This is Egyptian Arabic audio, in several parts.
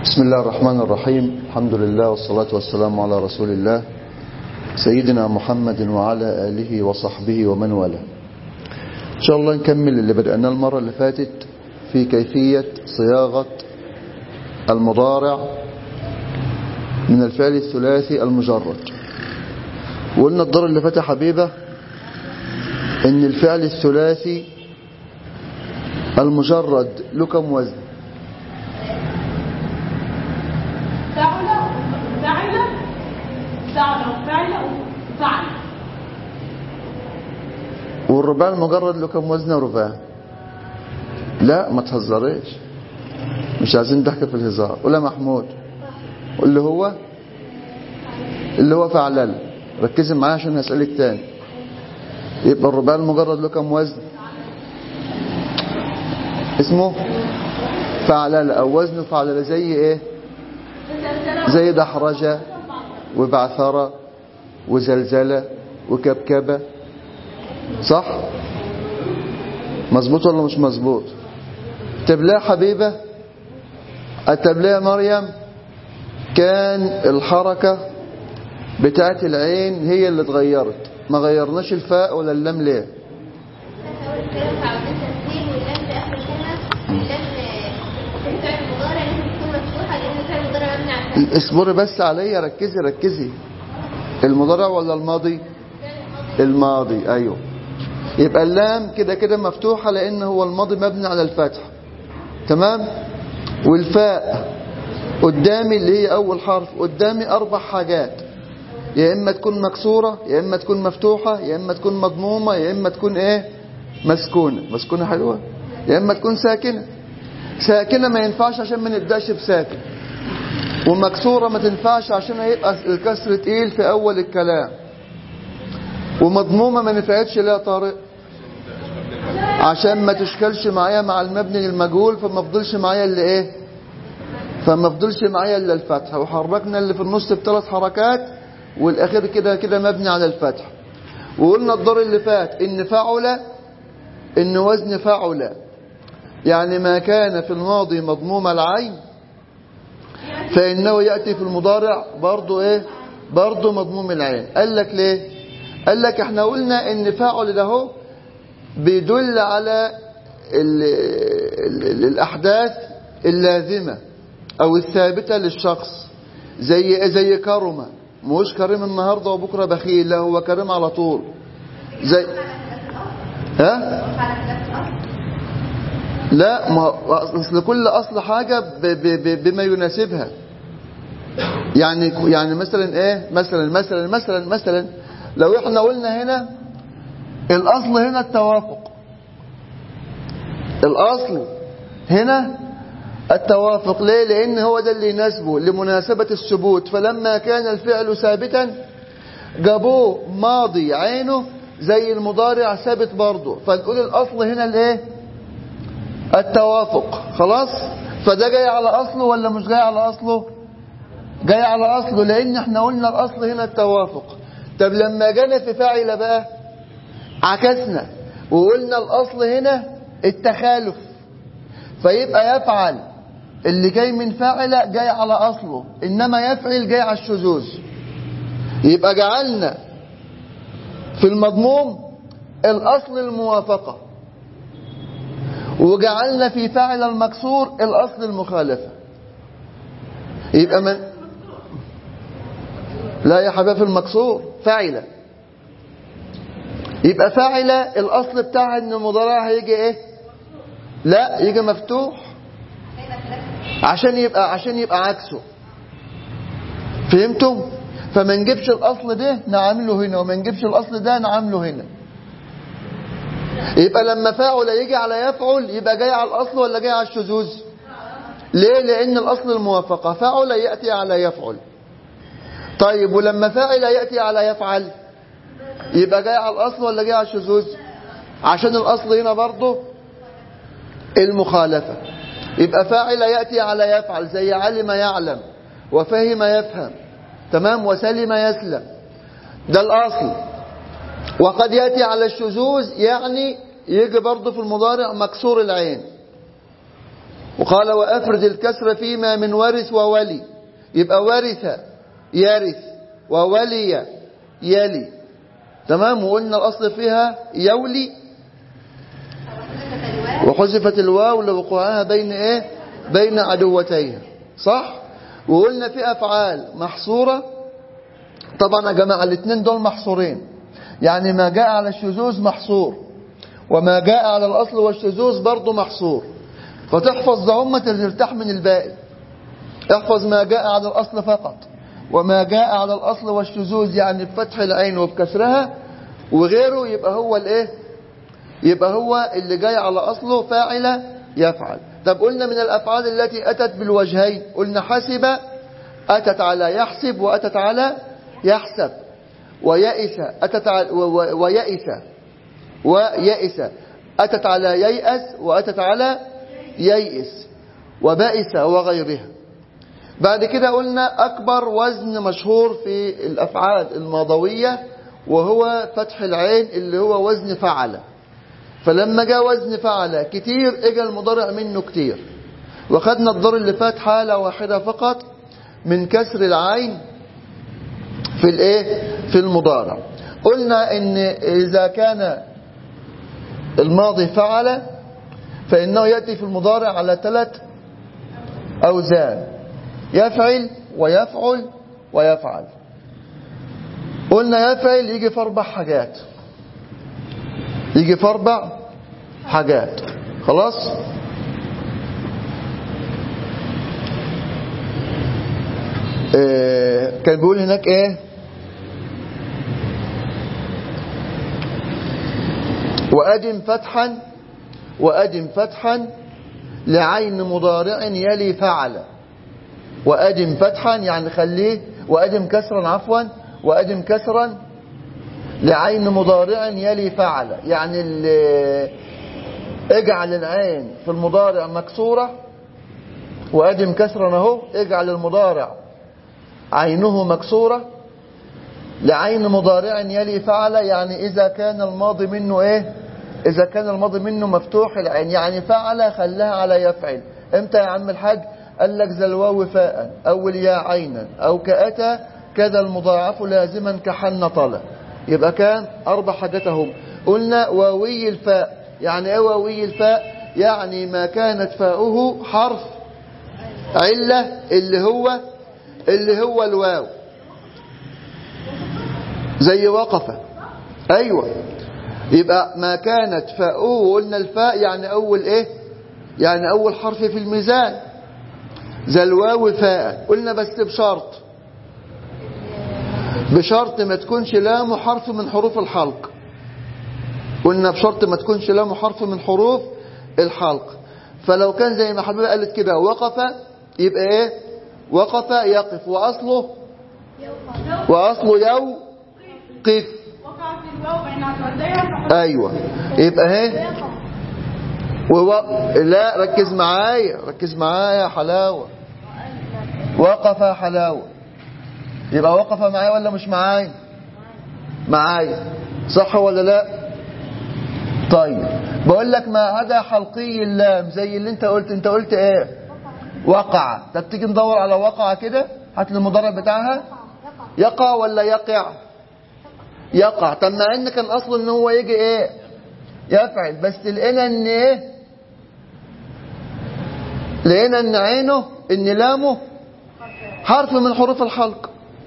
بسم الله الرحمن الرحيم الحمد لله والصلاة والسلام على رسول الله سيدنا محمد وعلى آله وصحبه ومن والاه إن شاء الله نكمل اللي بدأنا المرة اللي فاتت في كيفية صياغة المضارع من الفعل الثلاثي المجرد وقلنا الدار اللي فات يا حبيبة ان الفعل الثلاثي المجرد له كم وزن فعل فعل فعل فعل فعل والرباع المجرد له كم وزن رباع لا ما تهزريش مش عايزين ضحك في الهزار ولا محمود واللي هو اللي هو فعلل ركزي معايا عشان هسألك تاني يبقى الرباع المجرد له كم وزن اسمه فعلل او وزنه فعلل زي ايه زي دحرجة وبعثرة وزلزلة وكبكبة صح مظبوط ولا مش مظبوط تبلاه حبيبة التبليه مريم كان الحركة بتاعت العين هي اللي اتغيرت ما غيرناش الفاء ولا اللام ليه اصبري بس عليا ركزي ركزي المضارع ولا الماضي الماضي ايوه يبقى اللام كده كده مفتوحة لان هو الماضي مبني على الفتح تمام والفاء قدامي اللي هي اول حرف قدامي اربع حاجات يا اما تكون مكسورة يا اما تكون مفتوحة يا اما تكون مضمومة يا اما تكون ايه مسكونة مسكونة حلوة يا اما تكون ساكنة ساكنة ما ينفعش عشان ما نبداش بساكن ومكسورة ما تنفعش عشان هيبقى الكسر تقيل في اول الكلام ومضمومة ما نفعتش ليها طارق عشان ما تشكلش معايا مع المبني للمجهول فما فضلش معايا اللي ايه فما فضلش معايا الا الفتح وحركنا اللي في النص بثلاث حركات والاخير كده كده مبني على الفتح وقلنا الدور اللي فات ان فعل ان وزن فعل يعني ما كان في الماضي مضموم العين فانه ياتي في المضارع برضه ايه برضه مضموم العين قال لك ليه قال لك احنا قلنا ان فاعل ده هو بيدل على ال ال الاحداث اللازمه او الثابته للشخص زي زي كرمه مش كريم النهارده وبكره بخيل لا هو كريم على طول زي ها لا ما اصل كل اصل حاجه ب ب ب بما يناسبها يعني يعني مثلا ايه مثلا مثلا مثلا مثلا لو احنا قلنا هنا الاصل هنا التوافق الاصل هنا التوافق ليه لان هو ده اللي يناسبه لمناسبة الثبوت فلما كان الفعل ثابتا جابوه ماضي عينه زي المضارع ثابت برضه فنقول الاصل هنا الايه التوافق خلاص فده جاي على اصله ولا مش جاي على اصله جاي على اصله لان احنا قلنا الاصل هنا التوافق طب لما جانا في فاعل بقى عكسنا وقلنا الاصل هنا التخالف فيبقى يفعل اللي جاي من فاعل جاي على اصله انما يفعل جاي على الشذوذ يبقى جعلنا في المضموم الاصل الموافقة وجعلنا في فاعل المكسور الاصل المخالفة يبقى من لا يا حبيبي في المكسور فاعلة يبقى فاعلة الاصل بتاعها ان المضارع هيجي ايه لا يجي مفتوح عشان يبقى عشان يبقى عكسه فهمتم فما نجيبش الاصل ده نعامله هنا وما نجيبش الاصل ده نعامله هنا يبقى لما فاعل يجي على يفعل يبقى جاي على الاصل ولا جاي على الشذوذ ليه لان الاصل الموافقه فاعل ياتي على يفعل طيب ولما فاعل ياتي على يفعل يبقى جاي على الاصل ولا جاي على الشذوذ عشان الاصل هنا برضه المخالفه يبقى فاعل ياتي على يفعل زي علم يعلم وفهم يفهم تمام وسلم يسلم ده الاصل وقد ياتي على الشذوذ يعني يجي برضه في المضارع مكسور العين وقال وأفرد الكسر فيما من ورث وولي يبقى ورث يرث وولي يلي تمام وقلنا الأصل فيها يولي وحذفت الواو لوقوعها بين ايه بين عدوتيها صح وقلنا في افعال محصوره طبعا يا جماعه الاثنين دول محصورين يعني ما جاء على الشذوذ محصور وما جاء على الاصل والشذوذ برضه محصور فتحفظ ضمه ترتاح من الباقي احفظ ما جاء على الاصل فقط وما جاء على الاصل والشذوذ يعني بفتح العين وبكسرها وغيره يبقى هو الايه يبقى هو اللي جاي على أصله فاعل يفعل طب قلنا من الأفعال التي أتت بالوجهين قلنا حسب أتت على يحسب وأتت على يحسب ويئس أتت على ويئس ويئس أتت على ييأس وأتت على ييئس وبائس وغيرها بعد كده قلنا أكبر وزن مشهور في الأفعال الماضوية وهو فتح العين اللي هو وزن فعل فلما جاء وزن فعل كتير اجى المضارع منه كتير وخدنا الدور اللي فات حالة واحدة فقط من كسر العين في الايه في المضارع قلنا ان اذا كان الماضي فعل فانه ياتي في المضارع على ثلاث اوزان يفعل ويفعل ويفعل قلنا يفعل يجي في اربع حاجات يجي في اربع حاجات خلاص إيه كان بيقول هناك ايه وأدم فتحا وأدم فتحا لعين مضارع يلي فعل وأدم فتحا يعني خليه وأدم كسرا عفوا وأدم كسرا لعين مضارع يلي فعل يعني اجعل العين في المضارع مكسورة وأدم كسرا اهو اجعل المضارع عينه مكسورة لعين مضارع يلي فعل يعني إذا كان الماضي منه إيه إذا كان الماضي منه مفتوح العين يعني فعل خلاها على يفعل امتى يا عم الحاج قال لك ذا الواو فاء أو الياء عينا أو كأتى كذا المضاعف لازما كحن طلع يبقى كان أربع حاجات هم قلنا واوي الفاء يعني ايه واوي الفاء يعني ما كانت فاؤه حرف علة اللي هو اللي هو الواو زي وقف ايوه يبقى ما كانت فاؤه قلنا الفاء يعني اول ايه يعني اول حرف في الميزان زي الواو فاء قلنا بس بشرط بشرط ما تكونش لام حرف من حروف الحلق قلنا بشرط ما تكونش لام حرف من حروف الحلق فلو كان زي ما حبيبه قالت كده وقف يبقى ايه وقف يقف واصله واصله يو قف وقع في الواو بين عشرتين ايوه يبقى اهي وو... لا ركز معايا ركز معايا يا حلاوه وقف يا حلاوه يبقى وقف معايا ولا مش معايا معايا صح ولا لا طيب بقول لك ما عدا حلقي اللام زي اللي انت قلت انت قلت ايه وقع طب تيجي ندور على وقع كده هات لي المضارع بتاعها يقع ولا يقع يقع طب مع ان كان اصله ان هو يجي ايه يفعل بس لقينا ان ايه لقينا ان عينه ان لامه حرف من حروف الحلق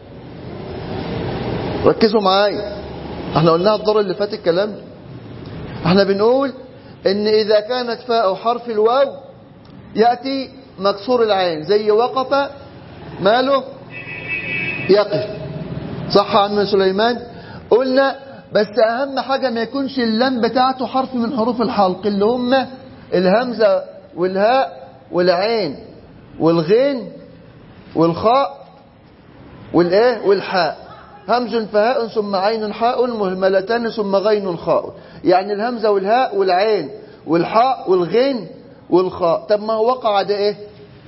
ركزوا معايا احنا قلناها الدور اللي فات الكلام ده. احنا بنقول ان اذا كانت فاء حرف الواو يأتي مكسور العين زي وقف ماله يقف صح يا عم سليمان قلنا بس اهم حاجة ما يكونش اللام بتاعته حرف من حروف الحلق اللي هم الهمزة والهاء والعين والغين والخاء والايه والحاء همز فهاء ثم عين حاء مهملتان ثم غين خاء يعني الهمزة والهاء والعين والحاء والغين والخاء طب ما هو وقع ده ايه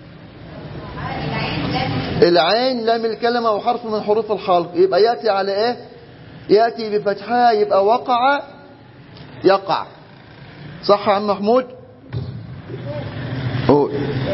العين لام الكلمة وحرف من حروف الحلق يبقى يأتي على ايه يأتي بفتحها يبقى وقع يقع صح يا عم محمود قول قول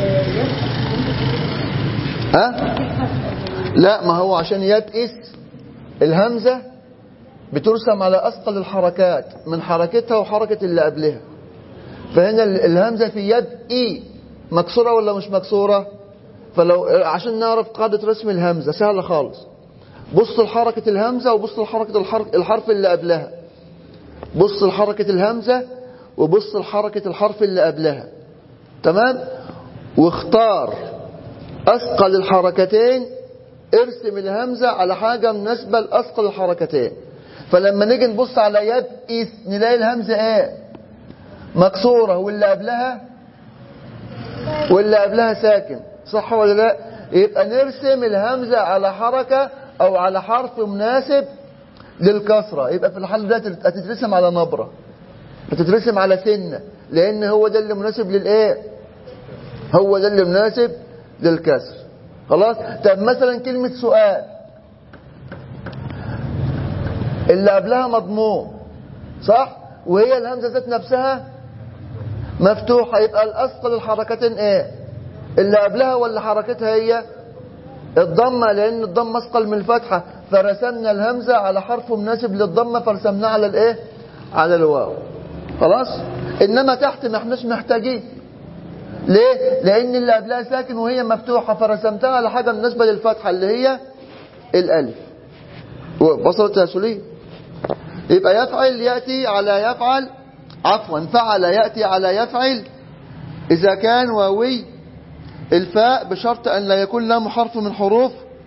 ها لا ما هو عشان يبئس الهمزة بترسم على أثقل الحركات من حركتها وحركة اللي قبلها فهنا ال- الهمزة في يد إي مكسورة ولا مش مكسورة فلو عشان نعرف قاعدة رسم الهمزة سهلة خالص بص لحركة الهمزة وبص لحركة الحرف, الحرف اللي قبلها بص لحركة الهمزة وبص لحركة الحرف اللي قبلها تمام واختار أثقل الحركتين ارسم الهمزة على حاجة مناسبة لأثقل الحركتين فلما نيجي نبص على يد إيس نلاقي الهمزة ايه مكسورة واللي قبلها واللي قبلها ساكن صح ولا لا يبقى نرسم الهمزة على حركة او على حرف مناسب للكسرة يبقى في الحال ده هتترسم على نبرة هتترسم على سنة لان هو ده اللي مناسب للايه هو ده اللي مناسب للكسر خلاص طب مثلا كلمة سؤال اللي قبلها مضموم صح وهي الهمزة ذات نفسها مفتوحة يبقى الأثقل الحركتين ايه اللي قبلها ولا حركتها هي الضمة لأن الضمة أثقل من الفتحة فرسمنا الهمزة على حرف مناسب للضمة فرسمناه على الايه على الواو خلاص إنما تحت ما احناش محتاجين ليه لأن اللي قبلها ساكن وهي مفتوحة فرسمتها على حاجة مناسبة للفتحة اللي هي الألف وصلت يا سليم يبقى يفعل يأتي على يفعل عفوا فعل يأتي على يفعل إذا كان واوي الفاء بشرط أن لا يكون له حرف من حروف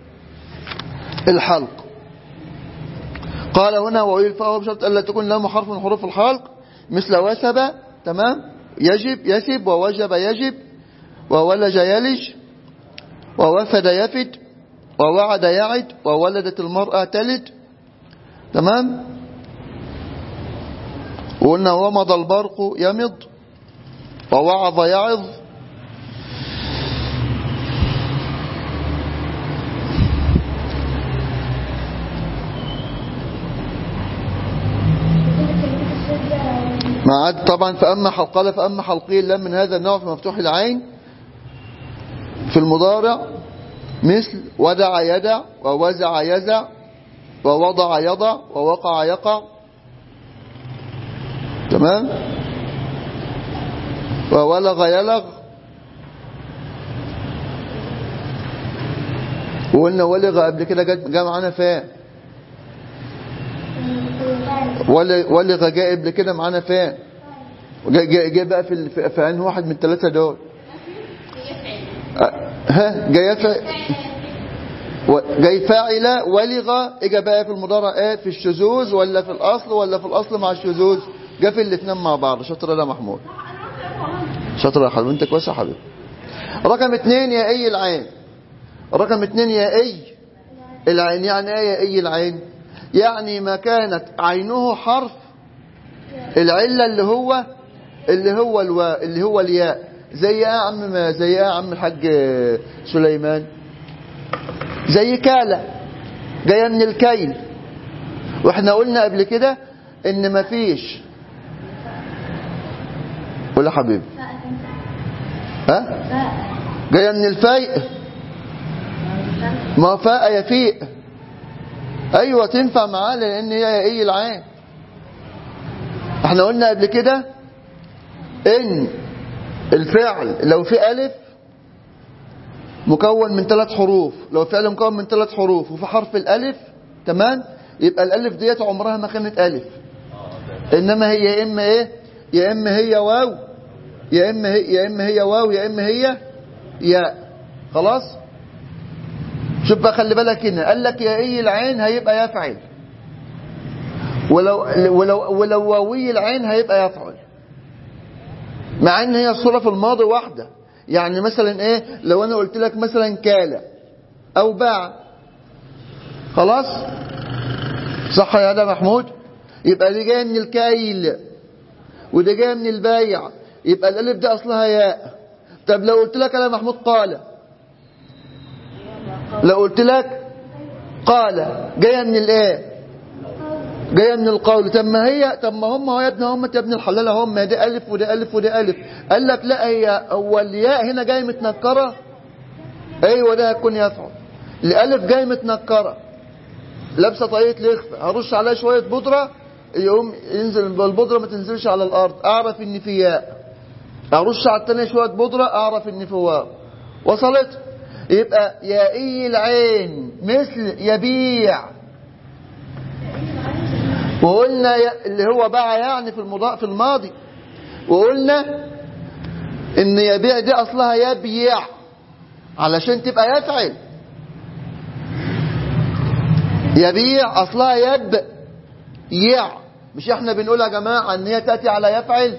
الحلق قال هنا واوي الفاء بشرط أن لا تكون له حرف من حروف الحلق مثل وسب تمام يجب يسب ووجب يجب وولج يلج ووفد يفد ووعد يعد وولدت المرأة تلد تمام وقلنا ومضى البرق يمض ووعظ يعظ ما عاد طبعا فأما حلق قال فأما حلقي اللام من هذا النوع في مفتوح العين في المضارع مثل ودع يدع ووزع يزع ووضع يضع ووقع يقع تمام وولغ يلغ وقلنا ولغ قبل كده جاء معانا فين ولغ جاء قبل كده معانا فين جاء جاء بقى في في, في انه واحد من الثلاثه دول ها جاي يفعل جاي فاعل ولغ اجى بقى في المضارع ايه في الشذوذ ولا في الاصل ولا في الاصل مع الشذوذ جه في الاثنين مع بعض شاطر يا محمود شاطر يا حلو انت كويس يا حبيبي رقم اثنين يا اي العين رقم اثنين يا اي العين يعني ايه يا اي العين يعني ما كانت عينه حرف العله اللي هو اللي هو الوا اللي هو الياء زي ايه يا عم ما زي ايه يا عم الحاج سليمان زي كالة جايه من الكيل واحنا قلنا قبل كده ان مفيش قول يا حبيبي ها جايه من الفيء ما فاء يفيء ايوه تنفع معاه لان هي ايه العين احنا قلنا قبل كده ان الفعل لو في الف مكون من ثلاث حروف لو فعل مكون من ثلاث حروف وفي حرف الالف تمام يبقى الالف ديت عمرها ما كانت الف انما هي يا اما ايه يا اما هي واو يا اما هي يا اما هي واو يا اما هي ياء خلاص شوف بقى خلي بالك هنا قال لك يا اي العين هيبقى يفعل ولو ولو ولو واوي العين هيبقى يفعل مع ان هي الصوره في الماضي واحده يعني مثلا ايه لو انا قلت لك مثلا كال او باع خلاص صح يا ده محمود يبقى دي جايه من الكايل وده جايه من البايع يبقى الالف دي اصلها ياء طب لو قلت لك انا محمود قال لو قلت لك قال جايه من الايه جايه من القول طب ما هي طب ما هم هو يا ابن هم يا ابن الحلال هم دي الف ودي الف ودي الف قال لك لا هي هو الياء هنا جايه متنكره ايوه ده هتكون يفعل الالف جايه متنكره لابسه طاقيه لخفه هرش عليها شويه بودره يقوم ينزل البودره ما تنزلش على الارض اعرف ان في ياء ارش على الثانيه شويه بودره اعرف ان في واو وصلت يبقى يائي العين مثل يبيع وقلنا ي- اللي هو باع يعني في المضاء في الماضي وقلنا ان يبيع دي اصلها يبيع علشان تبقى يفعل يبيع اصلها يب يع مش احنا بنقول يا جماعه ان هي تاتي على يفعل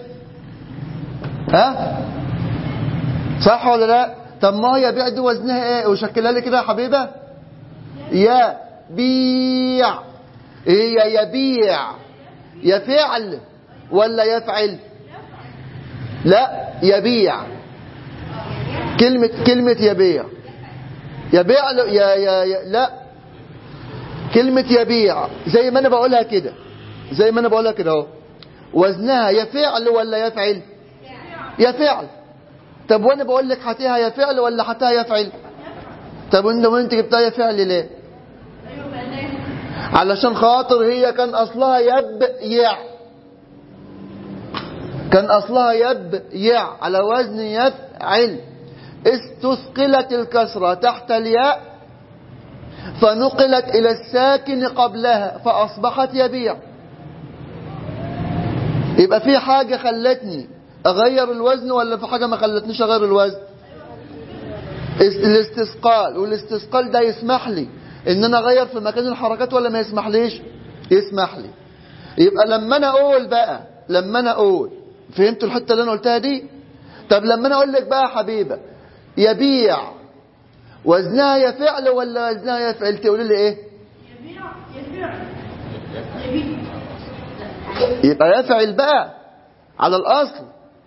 ها صح ولا لا طب ما هي يبيع دي وزنها ايه وشكلها لي كده يا حبيبه يا بيع هي يبيع يفعل ولا يفعل لا يبيع كلمة كلمة يبيع يبيع ل- يا يا يا لا كلمة يبيع زي ما انا بقولها كده زي ما انا بقولها كده اهو وزنها يفعل ولا يفعل يفعل طب وانا بقول لك هاتيها يفعل ولا هاتيها يفعل طب وانت وانت جبتها يفعل ليه علشان خاطر هي كان اصلها يبيع كان اصلها يبيع على وزن يفعل استثقلت الكسرة تحت الياء فنقلت الى الساكن قبلها فاصبحت يبيع يبقى في حاجة خلتني اغير الوزن ولا في حاجة ما خلتنيش اغير الوزن است- الاستثقال والاستثقال ده يسمح لي ان انا اغير في مكان الحركات ولا ما يسمح ليش يسمح لي يبقى لما انا اقول بقى لما انا اقول فهمتوا الحته اللي انا قلتها دي طب لما انا اقول لك بقى يا حبيبه يبيع وزنها يفعل ولا وزنها يفعل تقولي لي ايه يبيع يبيع يبيع يبقى يفعل بقى على الاصل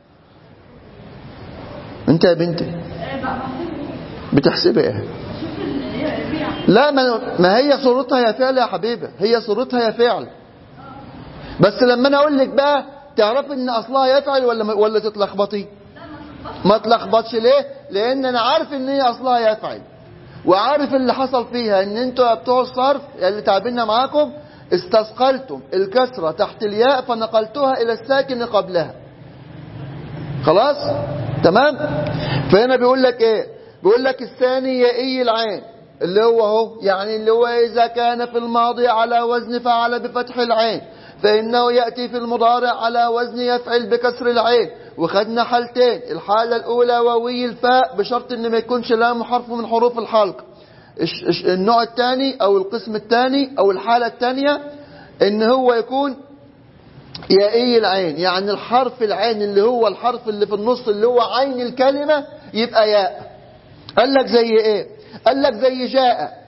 انت يا بنتي إيه بقى بتحسبي ايه شوف ال- يبيع لا ما, ما هي صورتها يا فعل يا حبيبه هي صورتها يا فعل بس لما انا اقول لك بقى تعرفي ان اصلها يفعل ولا ما- ولا تتلخبطي ما تلخبطش ليه لان انا عارف ان هي اصلها يفعل وعارف اللي حصل فيها ان انتوا يا بتوع الصرف اللي تعبنا معاكم استثقلتم الكسرة تحت الياء فنقلتها الى الساكن قبلها خلاص تمام فهنا بيقول لك ايه بيقول لك الثاني يائي العين اللي هو اهو يعني اللي هو اذا كان في الماضي على وزن فعل بفتح العين فانه ياتي في المضارع على وزن يفعل بكسر العين وخدنا حالتين الحاله الاولى واوي الفاء بشرط ان ما يكونش لام حرف من حروف الحلق الش- الش- النوع الثاني او القسم الثاني او الحاله الثانيه ان هو يكون يائي العين يعني الحرف العين اللي هو الحرف اللي في النص اللي هو عين الكلمة يبقى ياء قال لك زي ايه قال لك زي جاء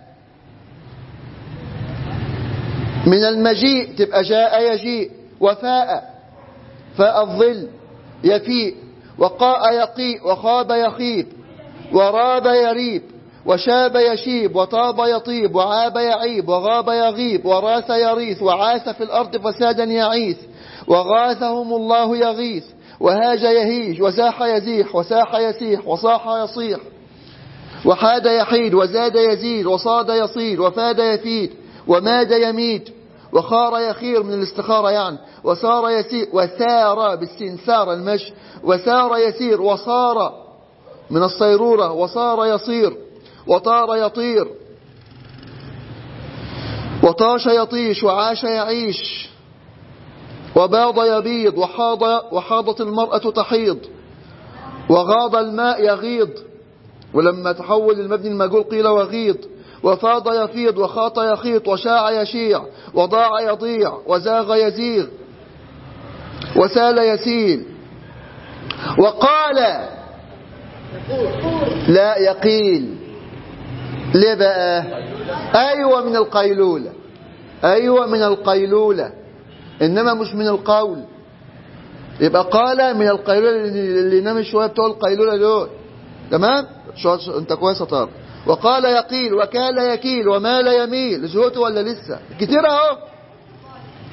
من المجيء تبقى جاء يجيء وفاء فاء الظل يفيء وقاء يقيء وخاب يخيب وراب يريب وشاب يشيب وطاب يطيب وعاب يعيب وغاب يغيب وراث يريث وعاث في الأرض فسادا يعيث وغاثهم الله يغيث وهاج يهيج وساح يزيح وساح يسيح وصاح يصيح وحاد يحيد وزاد يزيد وصاد يصيد وفاد يفيد وماد يميد وخار يخير من الاستخارة يعني وسار يسير وسار بالسنسار المشي وسار يسير وصار من الصيرورة وصار يصير وطار يطير وطاش يطيش وعاش يعيش وباض يبيض وحاض وحاضت المرأة تحيض وغاض الماء يغيض ولما تحول المبني المجهول قيل وغيض وفاض يفيض وخاط يخيط وشاع يشيع وضاع يضيع وزاغ يزيغ وسال يسيل وقال لا يقيل ليه بقى ايوه من القيلولة ايوه من القيلولة انما مش من القول يبقى قال من القيلولة اللي اللي نام شوية بتوع القيلولة دول تمام شو شو- انت كويس يا طارق وقال يقيل وكال يكيل ومال يميل زهقت ولا لسه كتير اهو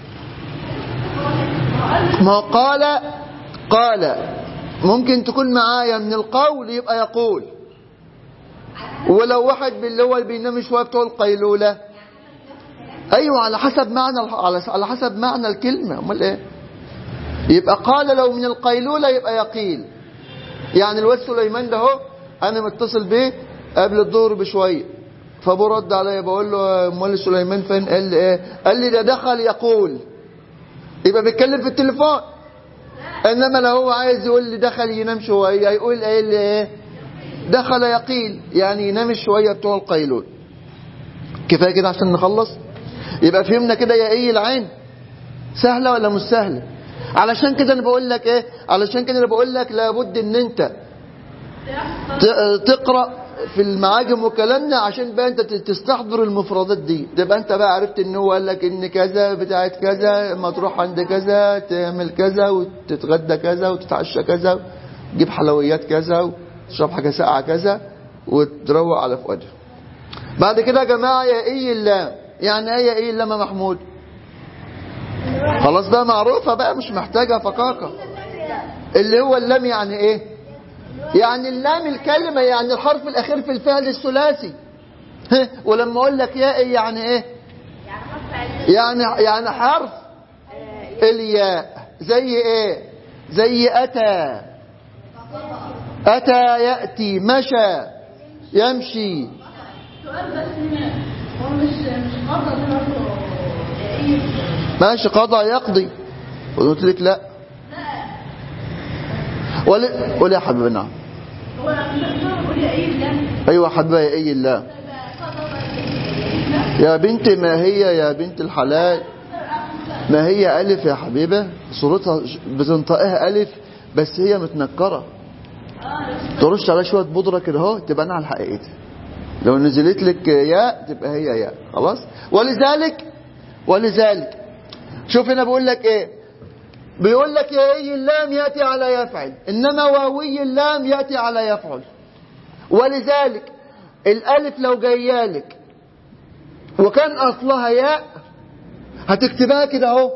ما هو قال قال ممكن تكون معايا من القول يبقى يقول ولو واحد اللي هو اللي بينام شويه بتوع القيلوله ايوه على حسب معنى الح- على على حسب معنى الكلمه امال ايه يبقى قال لو من القيلوله يبقى يقيل يعني الواد سليمان ده اهو انا متصل بيه قبل الظهر بشويه فابو رد عليا بقول له امال سليمان فين قال لي ايه قال لي ده دخل يقول يبقى بيتكلم في التليفون انما لو هو عايز يقول لي دخل ينام شويه يقول ايه اللي ايه دخل يقيل يعني ينام شويه بتوع القيلول كفايه كده عشان نخلص يبقى فهمنا كده يا ايه العين سهله ولا مش سهله علشان كده انا بقول لك ايه علشان كده انا بقول لك لابد ان انت ت- تقرا في المعاجم وكلامنا عشان بقى انت تستحضر المفردات دي تبقى انت بقى عرفت ان هو قال لك ان كذا بتاعت كذا ما تروح عند كذا تعمل كذا وتتغدى كذا وتتعشى كذا تجيب حلويات كذا وتشرب حاجه ساقعه كذا وتروق على فؤادها بعد كده يا جماعه يا ايه اللام يعني ايه يا ايه اللام يا محمود خلاص بقى معروفه بقى مش محتاجه فقاقه اللي هو اللام يعني ايه يعني اللام الكلمة يعني الحرف الأخير في الفعل الثلاثي ها، ولما أقول لك ياء يعني إيه يعني يعني حرف الياء زي إيه زي أتى أتى يأتي مشى يمشي سؤال بس هنا هو مش مش قدر ده برضه ايه ماشي قضى يقضي قلت لك لا ولا ولا يا حبيبي نعم هو مش هقدر اقول يا ايه ده ايوه حبيبي يا اي الله يا بنت ما هي يا بنت الحلال ما هي ألف يا حبيبة صورتها ش- بتنطقها ألف بس هي متنكرة ترش عليها شوية بودرة كده اهو تبقى أنا على حقيقتها لو نزلت لك ياء تبقى هي ياء خلاص ولذلك ولذلك شوف هنا بقول لك ايه بيقول لك يا اي اللام ياتي على يفعل انما واوي اللام ياتي على يفعل ولذلك الالف لو جايالك وكان اصلها ياء هتكتبها كده اهو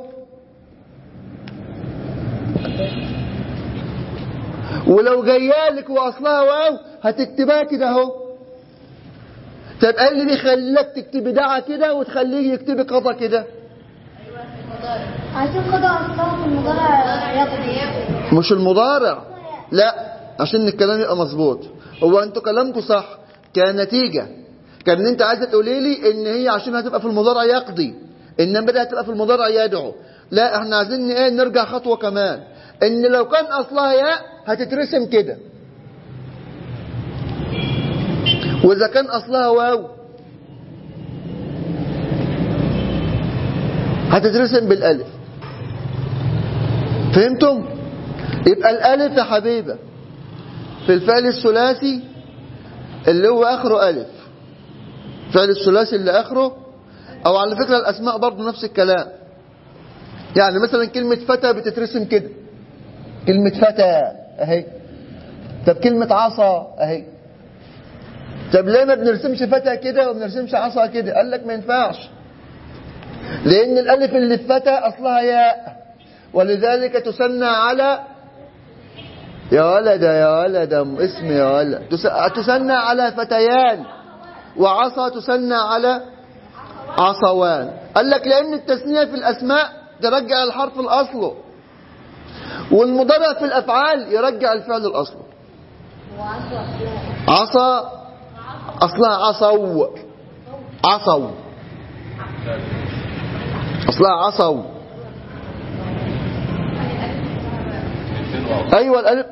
ولو جايالك واصلها واو هتكتبها كده اهو طب قال لي بيخليك تكتبي دعا كده وتخليه يكتبي قضى كده عايزين قضاء أصلا في المضارع يقضي مش المضارع لا عشان الكلام يبقى مظبوط هو انتوا كلامكم صح كنتيجة كان انت عايزه تقولي لي ان هي عشان هتبقى في المضارع يقضي انما بدأت تبقى في المضارع يدعو لا احنا عايزين ايه نرجع خطوة كمان ان لو كان اصلها ياء هتترسم كده واذا كان اصلها واو هتترسم بالالف فهمتم يبقى الالف يا حبيبه في الفعل الثلاثي اللي هو اخره الف فعل الثلاثي اللي اخره او على فكره الاسماء برضه نفس الكلام يعني مثلا كلمه فتى بتترسم كده كلمه فتى اهي طب كلمه عصا اهي طب ليه ما بنرسمش فتى كده وما بنرسمش عصا كده قال لك ما ينفعش لان الالف اللي في فتى اصلها ياء ولذلك تسنى على يا ولد يا ولد أم اسم يا ولد تس- تسنى على فتيان وعصا تسنى على عصوان قال لك لأن التثنية في الأسماء ترجع الحرف الأصله والمضارع في الأفعال يرجع الفعل الأصله عصا أصلها عصو عصو أصلها عصو ايوه الالف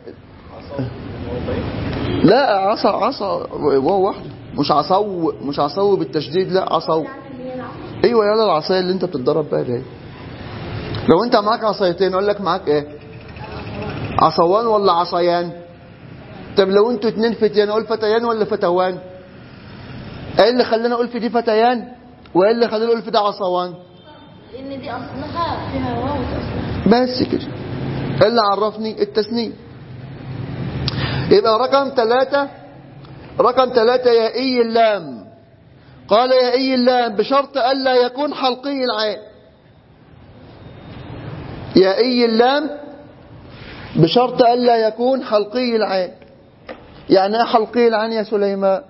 لا عصا عصا واو واحده مش عصو مش عصو بالتشديد لا عصو ايوه يلا العصايه اللي انت بتتدرب بيها دي لو انت معاك عصايتين اقول لك معاك ايه عصوان ولا عصيان طب لو انتوا اتنين فتيان اقول فتيان ولا فتوان ايه اللي خلاني اقول في دي فتيان وايه اللي خلاني اقول في ده عصوان لأن دي أصلها فيها واو أصلا بس كده اللي عرفني التثنية يبقى رقم ثلاثة رقم ثلاثة يا إي اللام قال يا إي اللام بشرط ألا يكون حلقي العين يائي اللام بشرط ألا يكون حلقي العين يعني ايه حلقي العين يا سليمان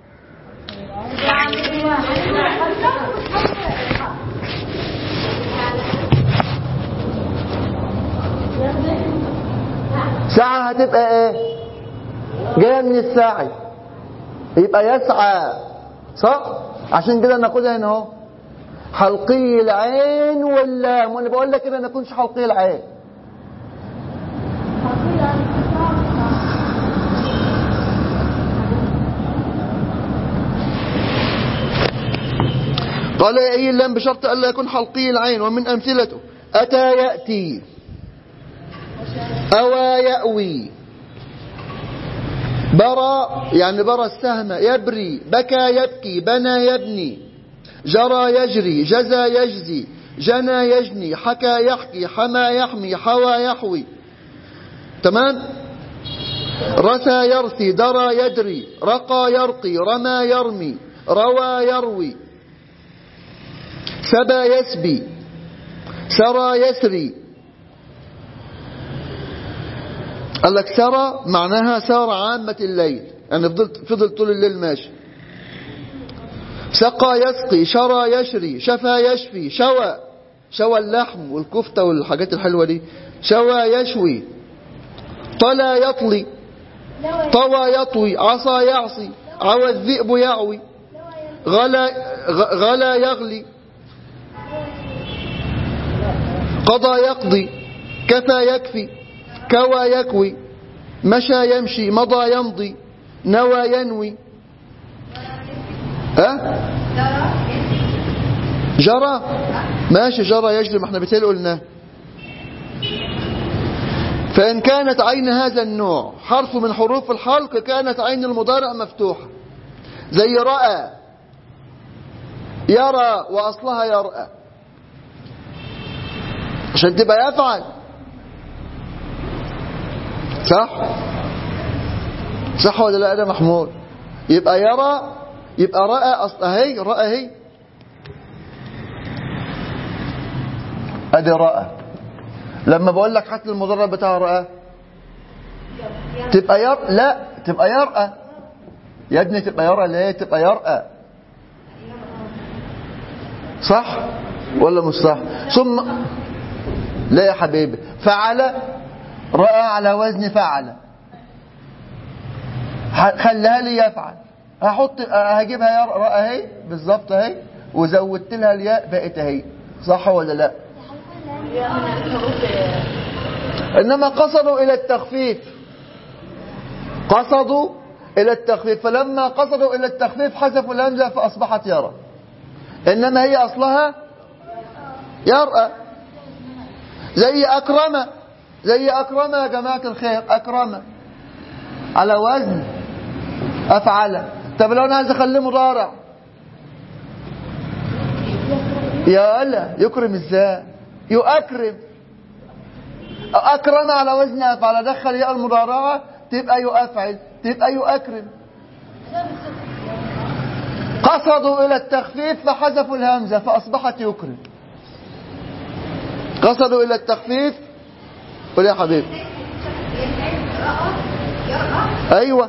ساعة هتبقى ايه جاية من الساعي يبقى يسعى صح عشان كده ناخدها هنا اهو حلقي العين واللام وانا بقول لك كده ما يكونش حلقي العين قال يأي اللام بشرط ألا يكون حلقي العين ومن أمثلته أتى يأتي أوى يأوي برى يعني برى السهم يبري بكى يبكي بنى يبني جرى يجري جزى يجزي جنى يجني حكى يحكي حمى يحمي حوى يحوي تمام رثى يرثي درى يدري رقى يرقي رمى يرمي روى يروي سبى يسبي سرى يسري قال لك سرى معناها سار عامة الليل يعني فضلت فضل طول الليل ماشي سقى يسقي شرى يشري شفى يشفي شوى شوى اللحم والكفتة والحاجات الحلوة دي شوى يشوي طلى يطلي طوى يطوي عصى يعصي عوى الذئب يعوي غلا غ- غلا يغلي قضى يقضي كفى يكفي كوى يكوي مشى يمشي مضى يمضي نوى ينوي ها جرى ماشي جرى يجري ما احنا بتهيألي قلناه فإن كانت عين هذا النوع حرف من حروف الحلق كانت عين المضارع مفتوحة زي رأى يرى وأصلها يرأى عشان تبقى يفعل صح صح ولا لا ده محمود يبقى يرى يبقى رأى أصل اهي رأى اهي ادي رأى لما بقول لك هات لي المضارع بتاع رأى تبقى ير لا تبقى يرأى يا ابني تبقى يرأى ليه تبقى يرأى صح ولا مش صح ثم لا يا حبيبي فعل رأى على وزن فعل ح- خليها لي يفعل هحط هجيبها يا رأى اهي بالظبط اهي وزودت لها الياء بقت اهي صح ولا لا انما قصدوا الى التخفيف قصدوا الى التخفيف فلما قصدوا الى التخفيف حذفوا الهمزه فاصبحت يرى انما هي اصلها يرأى زي اكرم زي اكرم يا جماعه الخير اكرم على وزن افعل طب لو انا عايز اخليه مضارع يا الا يكرم ازاي يؤكرم اكرم على وزن افعل ادخل ياء المضارعه تبقى يؤفعل تبقى يؤكرم قصدوا الى التخفيف فحذفوا الهمزه فاصبحت يكرم قصدوا الى التخفيف قول يا حبيبي ايوه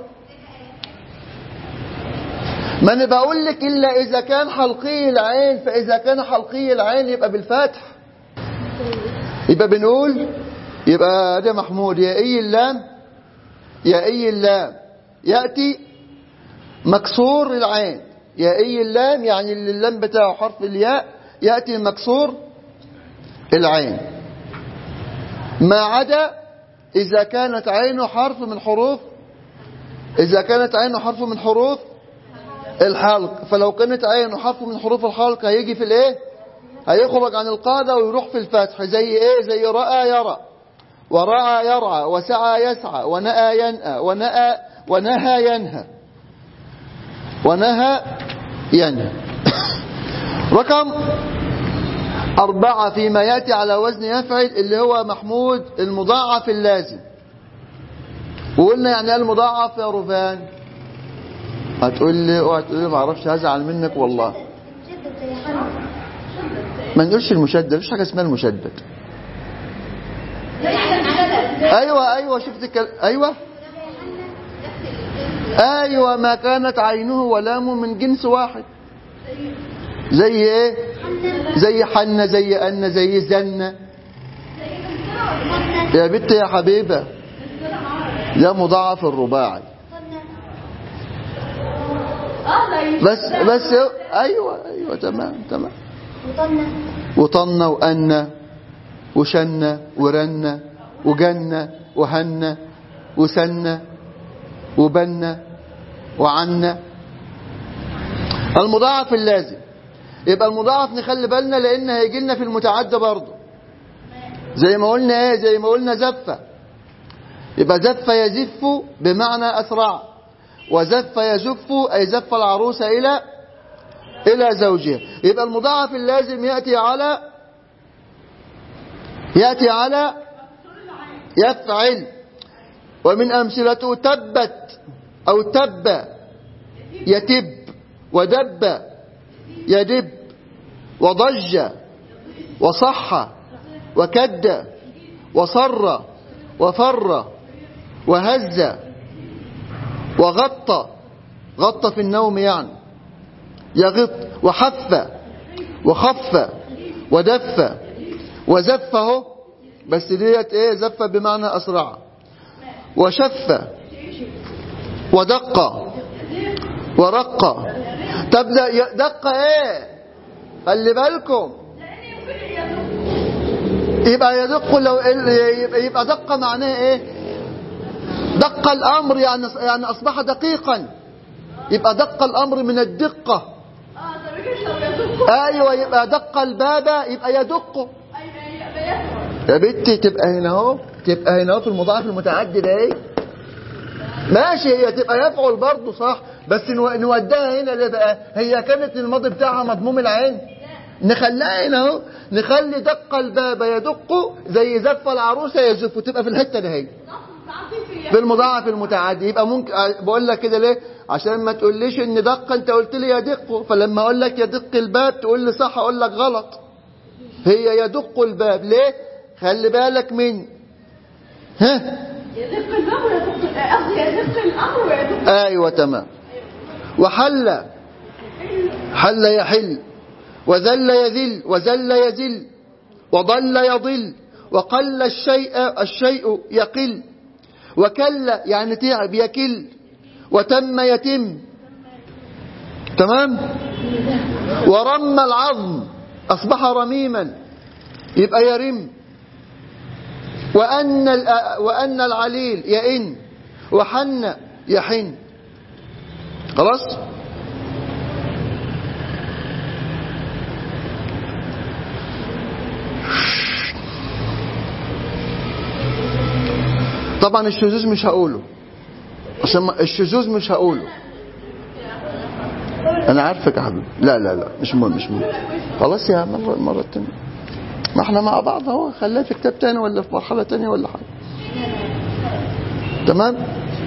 ما انا بقول لك الا اذا كان حلقي العين فاذا كان حلقي العين يبقى بالفتح يبقى بنقول يبقى ده محمود يا اي اللام يا اي اللام ياتي مكسور العين يا اي اللام يعني اللي اللام بتاعه حرف الياء ياتي مكسور العين ما عدا اذا كانت عينه حرف من حروف اذا كانت عينه حرف من حروف الحلق فلو كانت عينه حرف من حروف الحلق هيجي في الايه هيخرج عن القاعدة ويروح في الفتح زي ايه زي رأى يرى ورعى يرعى وسعى يسعى ونأى ينأى ونأى ونهى ينهى ونهى ينهى رقم أربعة فيما يأتي على وزن يفعل اللي هو محمود المضاعف اللازم وقلنا يعني ايه المضاعف يا رفان هتقول لي اوعى تقول لي ما اعرفش هزعل منك والله ما نقولش المشدد مفيش حاجه اسمها المشدد ايوه ايوه شفت الكلام ايوه ايوه ما كانت عينه ولامه من جنس واحد زي ايه زي حنة زي أن زي زنة يا بنت يا حبيبة ده مضاعف الرباعي اه زي بس بس ايوه ايوه تمام تمام وطنة وطن وأن وشن ورن وجن وهن وسن وبن وعن المضاعف اللازم يبقى المضاعف نخلي بالنا لان هيجي لنا في المتعدى برضه زي ما قلنا ايه زي ما قلنا زفه يبقى زف يزف بمعنى اسرع وزف يزف اي زف العروس الى الى زوجها يبقى المضاعف اللازم ياتي على ياتي على يفعل ومن امثلته تبت او تب يتب ودب يدب وضج وصح وكد وصر وفر وهز وغط غط في النوم يعني يغط وحف وخف ودف وزفه بس ديت ايه زف بمعنى اسرع وشف ودق ورق تبدا ي- دق ايه خلي بالكم يبقى يدق لو يبقى يبقى دق معناه ايه دق الامر يعني يعني اصبح دقيقا يبقى دق الامر من الدقه اه طب كده لو يدق ايوه يبقى دق الباب يبقى يدق ايوه يبقى يفعل يا بنتي تبقى هنا اهو تبقى هنا اهو في المضاعف المتعدد اهي ماشي هي تبقى يفعل برضه صح بس نو- نوديها هنا ليه بقى هي كانت الماضي بتاعها مضموم العين نخليها هنا اهو نخلي دق الباب يدق زي زف العروسه يزف وتبقى في الحته دي هي في المضاعف المتعدي يبقى ممكن بقول لك كده ليه عشان ما تقوليش ان دق انت قلت لي يدق فلما اقول لك يدق الباب تقول لي صح اقول لك غلط هي يدق الباب ليه خلي بالك من ها يدق الباب ويدق قصدي يدق الامر ويدق ايوه تمام وحل حل يحل وذل يذل وزل يزل وضل يضل وقل الشيء الشيء يقل وكل يعني تعب يكل وتم يتم تمام ورم العظم أصبح رميما يبقى يرم وأن الأ- وأن العليل يئن وحن يحن خلاص طبعا الشذوذ مش هقوله عشان ما- الشذوذ مش هقوله انا عارفك يا حبيبي لا لا لا مش مهم مش مهم خلاص يا مرة المرة التانية ما احنا مع بعض اهو خليها في كتاب تاني ولا في مرحلة تانية ولا حاجة تمام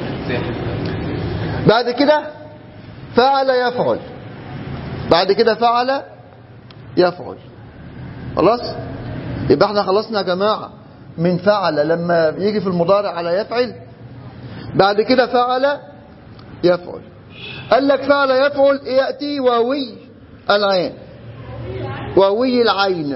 بعد كده فعل يفعل بعد كده فعل يفعل خلاص يبقى احنا خلصنا يا جماعة من فعل لما يجي في المضارع على يفعل بعد كده فعل يفعل قال لك فعل يفعل يأتي واوي العين واوي العين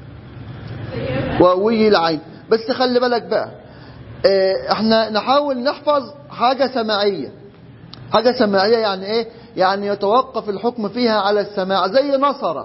واوي العين بس خلي بالك بقى اه، احنا نحاول نحفظ حاجة سماعية حاجة سماعية يعني ايه يعني يتوقف الحكم فيها على السماع زي نصر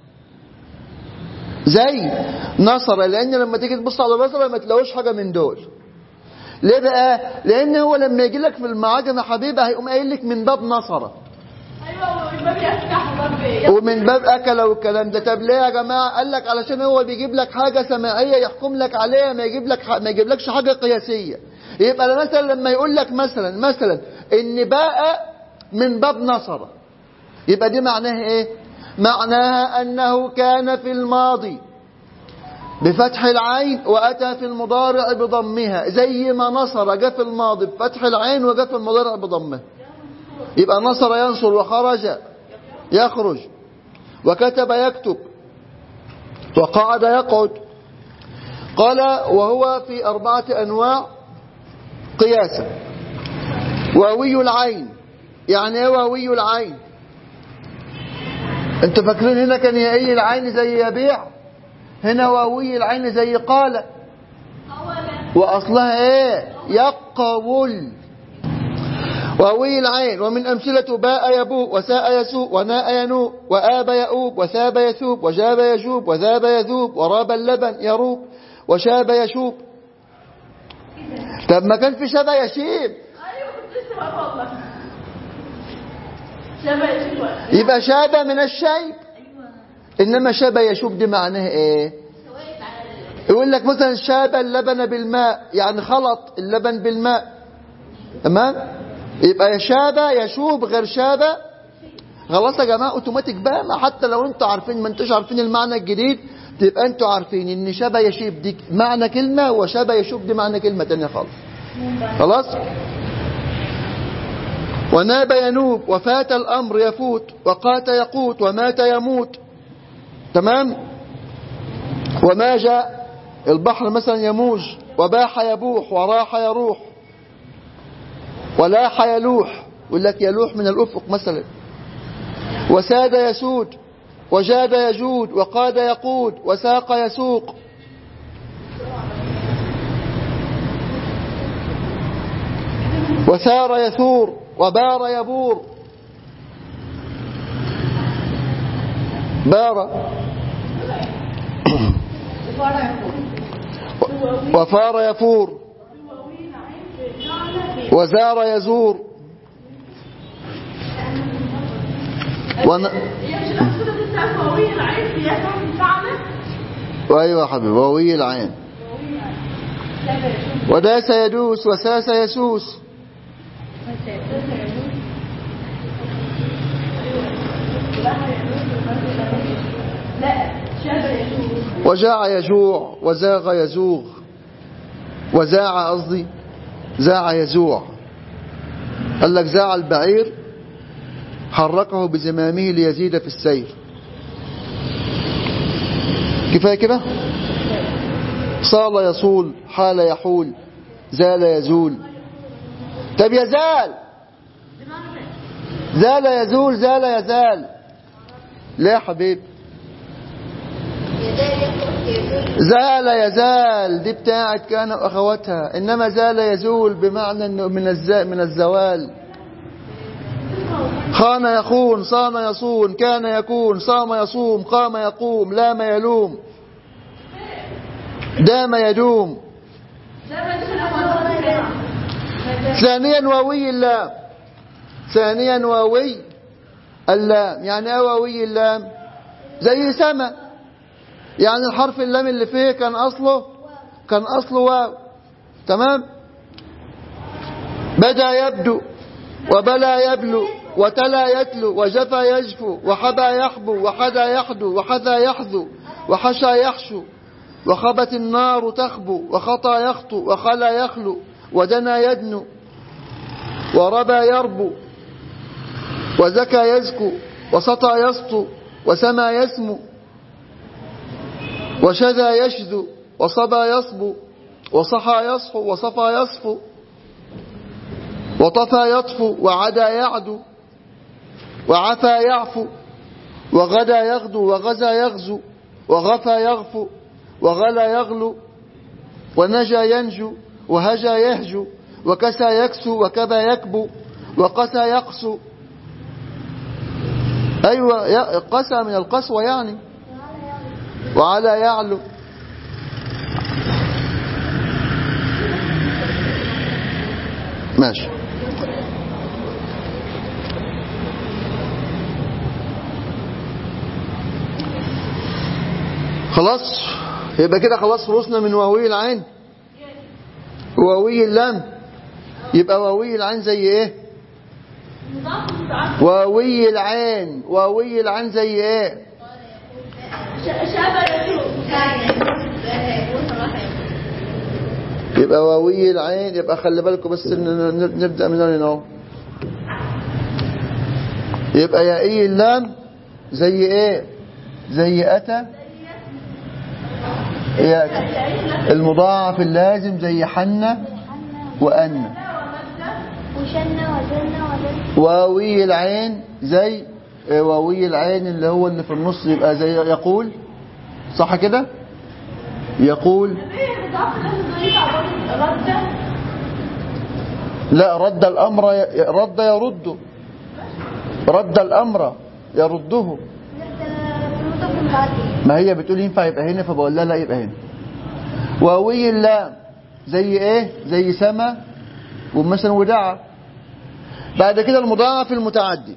زي نصر لان لما تيجي تبص على نصر ما تلاقوش حاجة من دول ليه بقى لان هو لما يجي لك في المعاجم يا حبيبي هيقوم قايل لك من باب نصر ايوه والباب يفتح وباب يفتح ومن باب اكل والكلام ده طب ليه يا جماعه قال لك علشان هو بيجيب لك حاجه سماعيه يحكم لك عليها ما يجيب لك ما يجيبلكش حاجه قياسيه يبقى مثلا لما يقول لك مثلا مثلا ان باء من باب نصر يبقى دي معناها ايه معناها انه كان في الماضي بفتح العين واتى في المضارع بضمها زي ما نصر جاء في الماضي بفتح العين وجاء في المضارع بضمها يبقى نصر ينصر وخرج يخرج وكتب يكتب وقعد يقعد قال وهو في أربعة أنواع قياسا واوي العين يعني ايه واوي العين انتوا فاكرين هنا كان يائي العين زي يبيع هنا واوي العين زي قال واصلها ايه يقول واوي العين ومن امثله باء يبوء وساء يسوء وناء ينوء وآب يؤوب وثاب يثوب وجاب يجوب وذاب يذوب وراب اللبن يروب وشاب يشوب طب ما كان في شبه يشيب ايوه كنت لسه هقول والله شبه يشوف يبقى شاب من الشيب انما شاب يشوب دي معناها ايه يقول لك مثلا شاب اللبن بالماء يعني خلط اللبن بالماء تمام يبقى شاب يشوب غير شاب خلاص يا جماعه اوتوماتيك بقى ما حتى لو انتوا عارفين ما انتوش عارفين المعنى الجديد تبقى انتوا عارفين ان شبه يشيب دي معنى كلمه وشبه يشوب دي معنى كلمه تانية خالص خلاص وناب ينوب وفات الأمر يفوت وقات يقوت ومات يموت تمام وماج البحر مثلا يموج وباح يبوح وراح يروح ولاح يلوح يقول لك يلوح من الأفق مثلا وساد يسود وجاد يجود وقاد يقود وساق يسوق وثار يثور وبار يبور بار وفار يفور وزار يزور ون... هي مش الأمثلة دي بتاعت قوية العين فيها كم فعلا ايوه يا حبيبي ووي العين وداس يدوس وساس يسوس لا شبه يشوف وجاع يجوع وزاغ يزوغ وزاع قصدي زاع يزوع قال لك زاع البعير حركه بزمامه ليزيد في السير كفايه كده صال يصول حال يحول زال يزول طب يزال زال يزول زال يزال لا يا حبيبي زال يزال دي بتاعت كان واخواتها انما زال يزول بمعنى انه من الز... من الزوال خان يخون صام يصون كان يكون صام يصوم قام يقوم لام يلوم دام يدوم ثانيا واوي اللام ثانيا واوي اللام يعني ايه واوي اللام زي سما يعني الحرف اللام اللي فيه كان اصله كان اصله واو تمام بدا يبدو وبلا يبلو وتلا يتلو وجفا يجفو وحبى يحبو وحدا يحدو وحذا يحذو وحشى يحشو وخبت النار تخبو وخطى يخطو وخلا يخلو ودنا يدنو وربى يربو وزكى يزكو وسطى يسطو وسما يسمو وشذا يشذو وصبى يصبو وصحى يصحو وصفى يصفو وطفى يطفو وعدا يعدو وعفى يعفو وغدا يغدو وغزا يغزو وغفى يغفو وغلا يغلو ونجا ينجو وهجا يهجو وكسى يكسو وكبى يكبو وقسى يقسو أيوة يا- قسى من القسوة يعني وعلى يعلو ماشي خلاص يبقى كده خلاص خلصنا من واوي العين واوي اللام يبقى واوي العين زي ايه مضاف متعب واوي العين واوي العين زي ايه شبه يشوف يبقى واوي العين يبقى خلي بالكم بس إن ن- نبدأ من هنا اهو يبقى يائي اللام زي ايه زي اتى إياك المضاعف اللازم زي حنة وأن وشنا وزلنا وزلنا واوي العين زي آه، واوي العين اللي هو اللي في النص يبقى زي يقول صح كده يقول ايه مضاعف لازم يطلع برضه رده لا رد الأمر ي- رد يرد رد الأمر يرده المطلق المتعدي ما هي بتقول ينفع يبقى هنا فبقول لها لا يبقى هنا واوي اللام زي ايه زي سما ومثلا ودعا بعد كده المضاعف المتعدي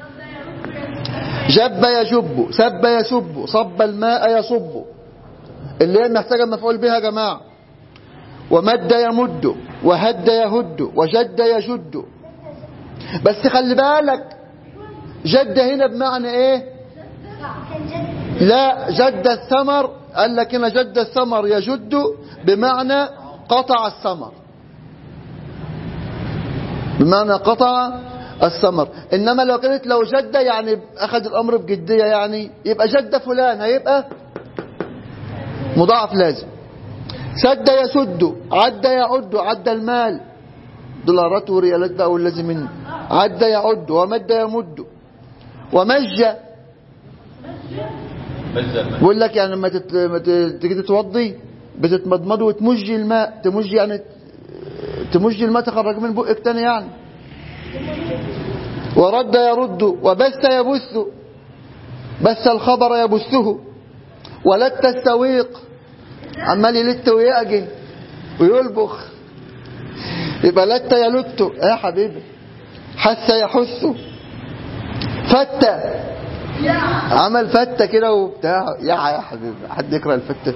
جب يجب سب يسب صب الماء يصب اللي هي محتاجه مفعول بها يا جماعه ومد يمد وهد يهد وجد يجد بس خلي بالك جد هنا بمعنى ايه كان جد لا جد الثمر قال لك هنا جد الثمر يجد بمعنى قطع الثمر بمعنى قطع الثمر انما لو كانت لو جد يعني اخذ الامر بجديه يعني يبقى جد فلان هيبقى مضاعف لازم سد يسد عد يعد عد المال دولارات وريالات بقى واللازم منه عد يعد ومد يمد ومج بقول لك يعني لما تت... لما ت- تيجي تتوضي بتتمضمض وتمجي الماء تمجي يعني تمجي الماء تخرج من بقك تاني يعني ورد يرد وبث يبث بث الخبر يبثه ولت السويق عمال يلت ويأجن ويلبخ يبقى لت يلت يا حبيبي حث يحث فتى عمل فتة كده وبتاع يا يا حبيبي حد يقرأ الفتة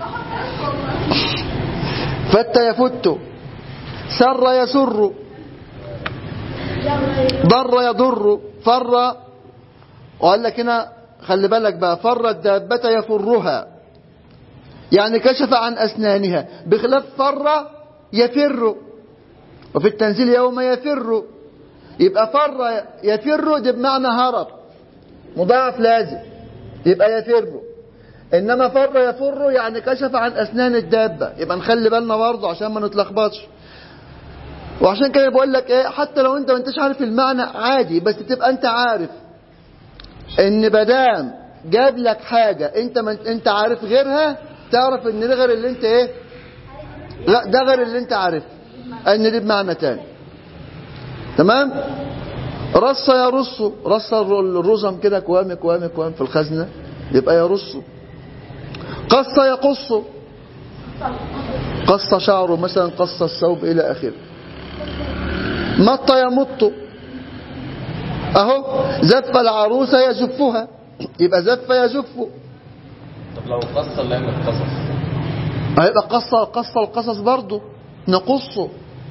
فتة يفت سر يسر ضر يضر فر وقال لك هنا خلي بالك بقى فر الدابة يفرها يعني كشف عن أسنانها بخلاف فر يفر وفي التنزيل يوم يفر يبقى فر يفر دي بمعنى هرب مضاعف لازم يبقى يفر انما فر يفر يعني كشف عن اسنان الدابه يبقى نخلي بالنا برضه عشان ما نتلخبطش وعشان كده بقول لك ايه حتى لو انت ما انتش عارف المعنى عادي بس تبقى انت عارف ان بدام جاب لك حاجه انت ما انت عارف غيرها تعرف ان ده غير اللي انت ايه لا ده غير اللي انت عارفه ان دي بمعنى تاني تمام رص يرص رص الرزم كده كوام كوام كوام في الخزنة يبقى يرص قص يقص قص شعره مثلا قص الثوب إلى آخره مط يمط أهو زف العروس يزفها يبقى زف يزف طب لو قص اللي هي القصص هيبقى قص قص القصص برضه نقصه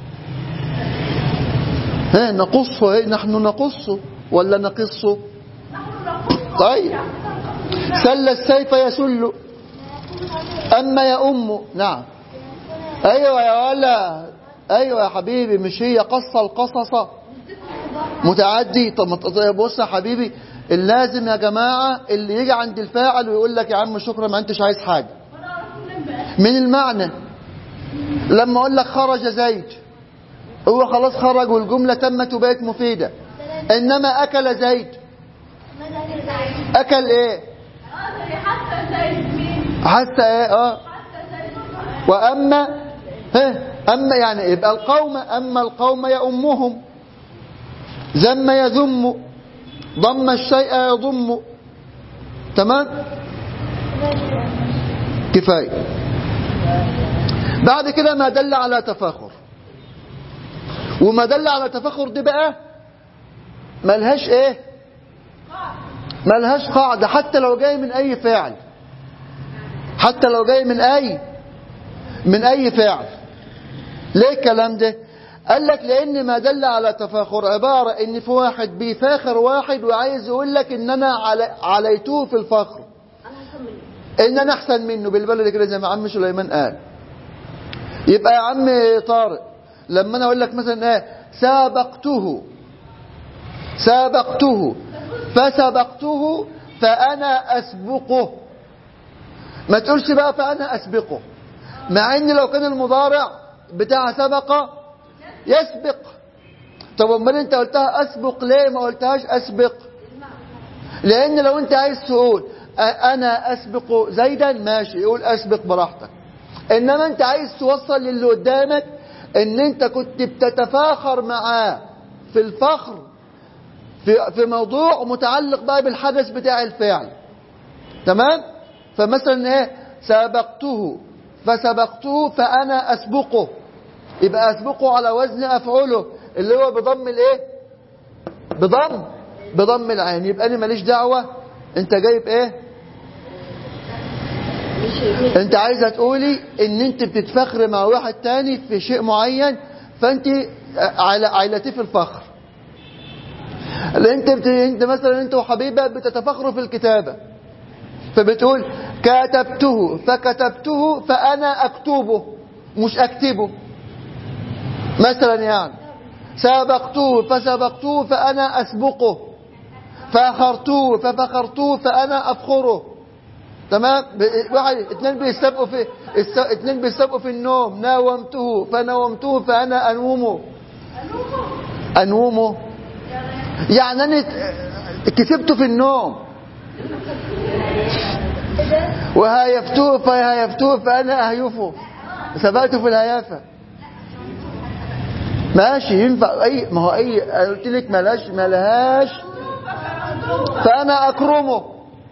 ها نقصه هي نحن نقصه ولا نقصه طيب سل السيف يسل أما يا أم نعم أيوة يا ولا أيوة يا حبيبي مش هي قص القصص متعدي طب ما ت- بص يا حبيبي اللازم يا جماعة اللي يجي عند الفاعل ويقول لك يا عم شكرا ما انتش عايز حاجة من المعنى لما اقول لك خرج زيد هو خلاص خرج والجملة تمت وبقت مفيدة انما اكل زيد ماذا أكل سعيد اكل ايه حتى زي مين حتى ايه اه حتى زي واما ها اما يعني يبقى القوم اما القوم يؤمهم ذم يذم ضم الشيء يضم تمام كفايه بعد كده ما دل على تفاخر وما دل على تفاخر دي بقى ملهاش ايه ملهاش قاعده حتى لو جاي من اي فاعل حتى لو جاي من اي من اي فعل ليه الكلام ده قال لك لان ما دل على تفاخر عبارة ان في واحد بيفاخر واحد وعايز يقول لك ان انا علي عليته في الفخر ان انا احسن منه بالبلد كده زي ما عم سليمان قال يبقى يا عم طارق لما انا اقول لك مثلا ايه سابقته سابقته فسبقته فانا اسبقه ما تقولش بقى فانا اسبقه مع ان لو كان المضارع بتاع سبق يسبق طب امال انت قلتها اسبق ليه ما قلتهاش اسبق لان لو انت عايز تقول أ- انا اسبق زيدا ماشي يقول اسبق براحتك انما انت عايز توصل للي قدامك ان انت كنت بتتفاخر معاه في الفخر في في موضوع متعلق بقى بالحدث بتاع الفعل تمام فمثلا ايه سبقته فسبقته فانا اسبقه يبقى اسبقه على وزن افعله اللي هو بضم الايه بضم بضم العين يبقى انا ماليش دعوه انت جايب ايه انت عايزه تقولي ان انت بتتفخر مع واحد تاني في شيء معين فانت على عائلتي في الفخر انت بت... انت مثلا انت وحبيبه بتتفخروا في الكتابه فبتقول كتبته فكتبته فانا اكتبه مش اكتبه مثلا يعني سابقته فسبقته فانا اسبقه فاخرته ففخرته فانا افخره تمام ب- واحد اتنين بيسابقوا في الس- اتنين بيسابقوا في النوم ناومته فنومته فانا انومه انومه يعني انا كسبته في النوم وهايفته فهايفته فانا اهيفه سبقته في الهيافه ماشي ينفع اي ما هو اي قلت لك ملاش ملهاش فانا اكرمه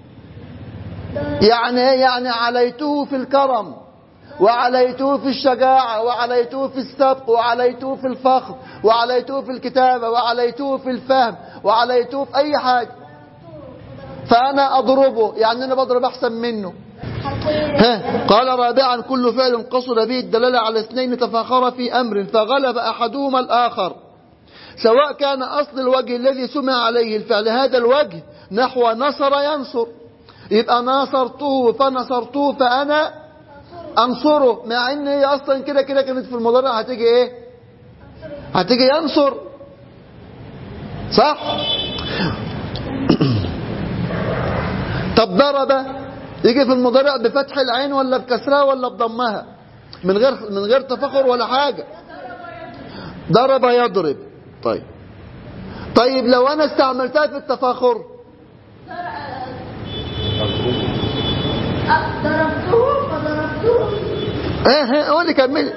يعني ايه يعني عليته في الكرم وعليته في الشجاعة وعليته في السبق وعليته في الفخر وعليته في الكتابة وعليته في الفهم وعليته في أي حاجة فأنا أضربه يعني أنا بضرب أحسن منه ها قال رابعا كل فعل قصد به الدلالة على اثنين تفاخر في أمر فغلب أحدهما الآخر سواء كان أصل الوجه الذي سمع عليه الفعل هذا الوجه نحو نصر ينصر يبقى ناصرته فنصرته فأنا أنصره مع إن هي أصلا كده كده كانت في المضارع هتيجي إيه هتيجي ينصر صح طب ضرب يجي في المضارع بفتح العين ولا بكسرها ولا بضمها من غير من غير تفخر ولا حاجة ضرب يضرب طيب طيب لو انا استعملتها في التفاخر ضربته فضربته ايه ايه قولي كملي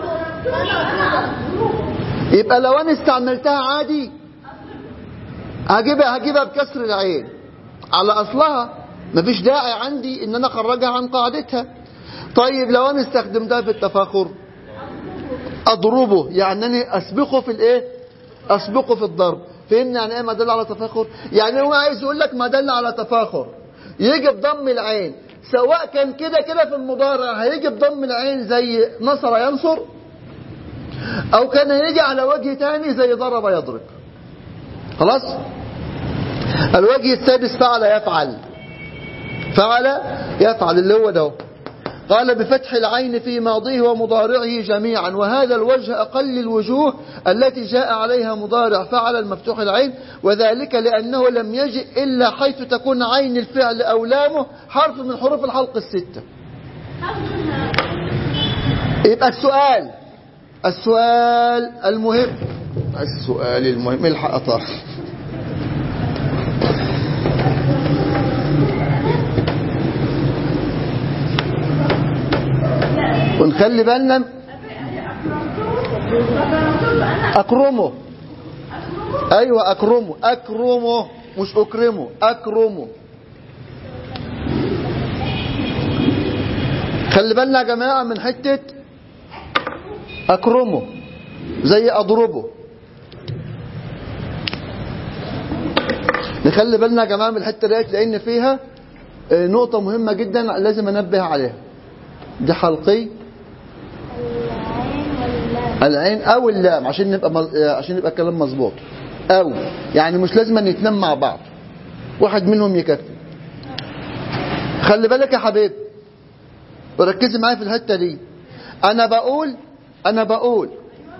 يبقى لو انا استعملتها عادي هجيبها هجيبها بكسر العين على اصلها مفيش داعي عندي ان انا اخرجها عن قاعدتها طيب لو انا استخدمتها في التفاخر اضربه يعني اني اسبقه في الايه اسبقه في الضرب فهمني يعني ايه ما دل على تفاخر يعني هو عايز يقول لك ما دل على تفاخر يجي بضم العين سواء كان كده كده في المضارع هيجي بضم العين زي نصر ينصر او كان هيجي على وجه تاني زي ضرب يضرب خلاص الوجه السادس فعل يفعل فعل يفعل اللي هو ده قال بفتح العين في ماضيه ومضارعه جميعا وهذا الوجه أقل الوجوه التي جاء عليها مضارع فعل المفتوح العين وذلك لأنه لم يجئ إلا حيث تكون عين الفعل أو لامه حرف من حروف الحلق الستة يبقى السؤال السؤال المهم السؤال المهم الحق أطاح ونخلي بالنا أكرمه أيوة أكرمه أكرمه مش أكرمه أكرمه خلي بالنا يا جماعة من حتة أكرمه زي أضربه نخلي بالنا يا جماعة من الحتة ديت لأن فيها آه، نقطة مهمة جدا لازم أنبه عليها دي حلقي العين او اللام عشان نبقى مز... عشان يبقى الكلام مظبوط او يعني مش لازم ان يتنام مع بعض واحد منهم يكفي خلي بالك يا حبيب وركزي معايا في الحته دي انا بقول انا بقول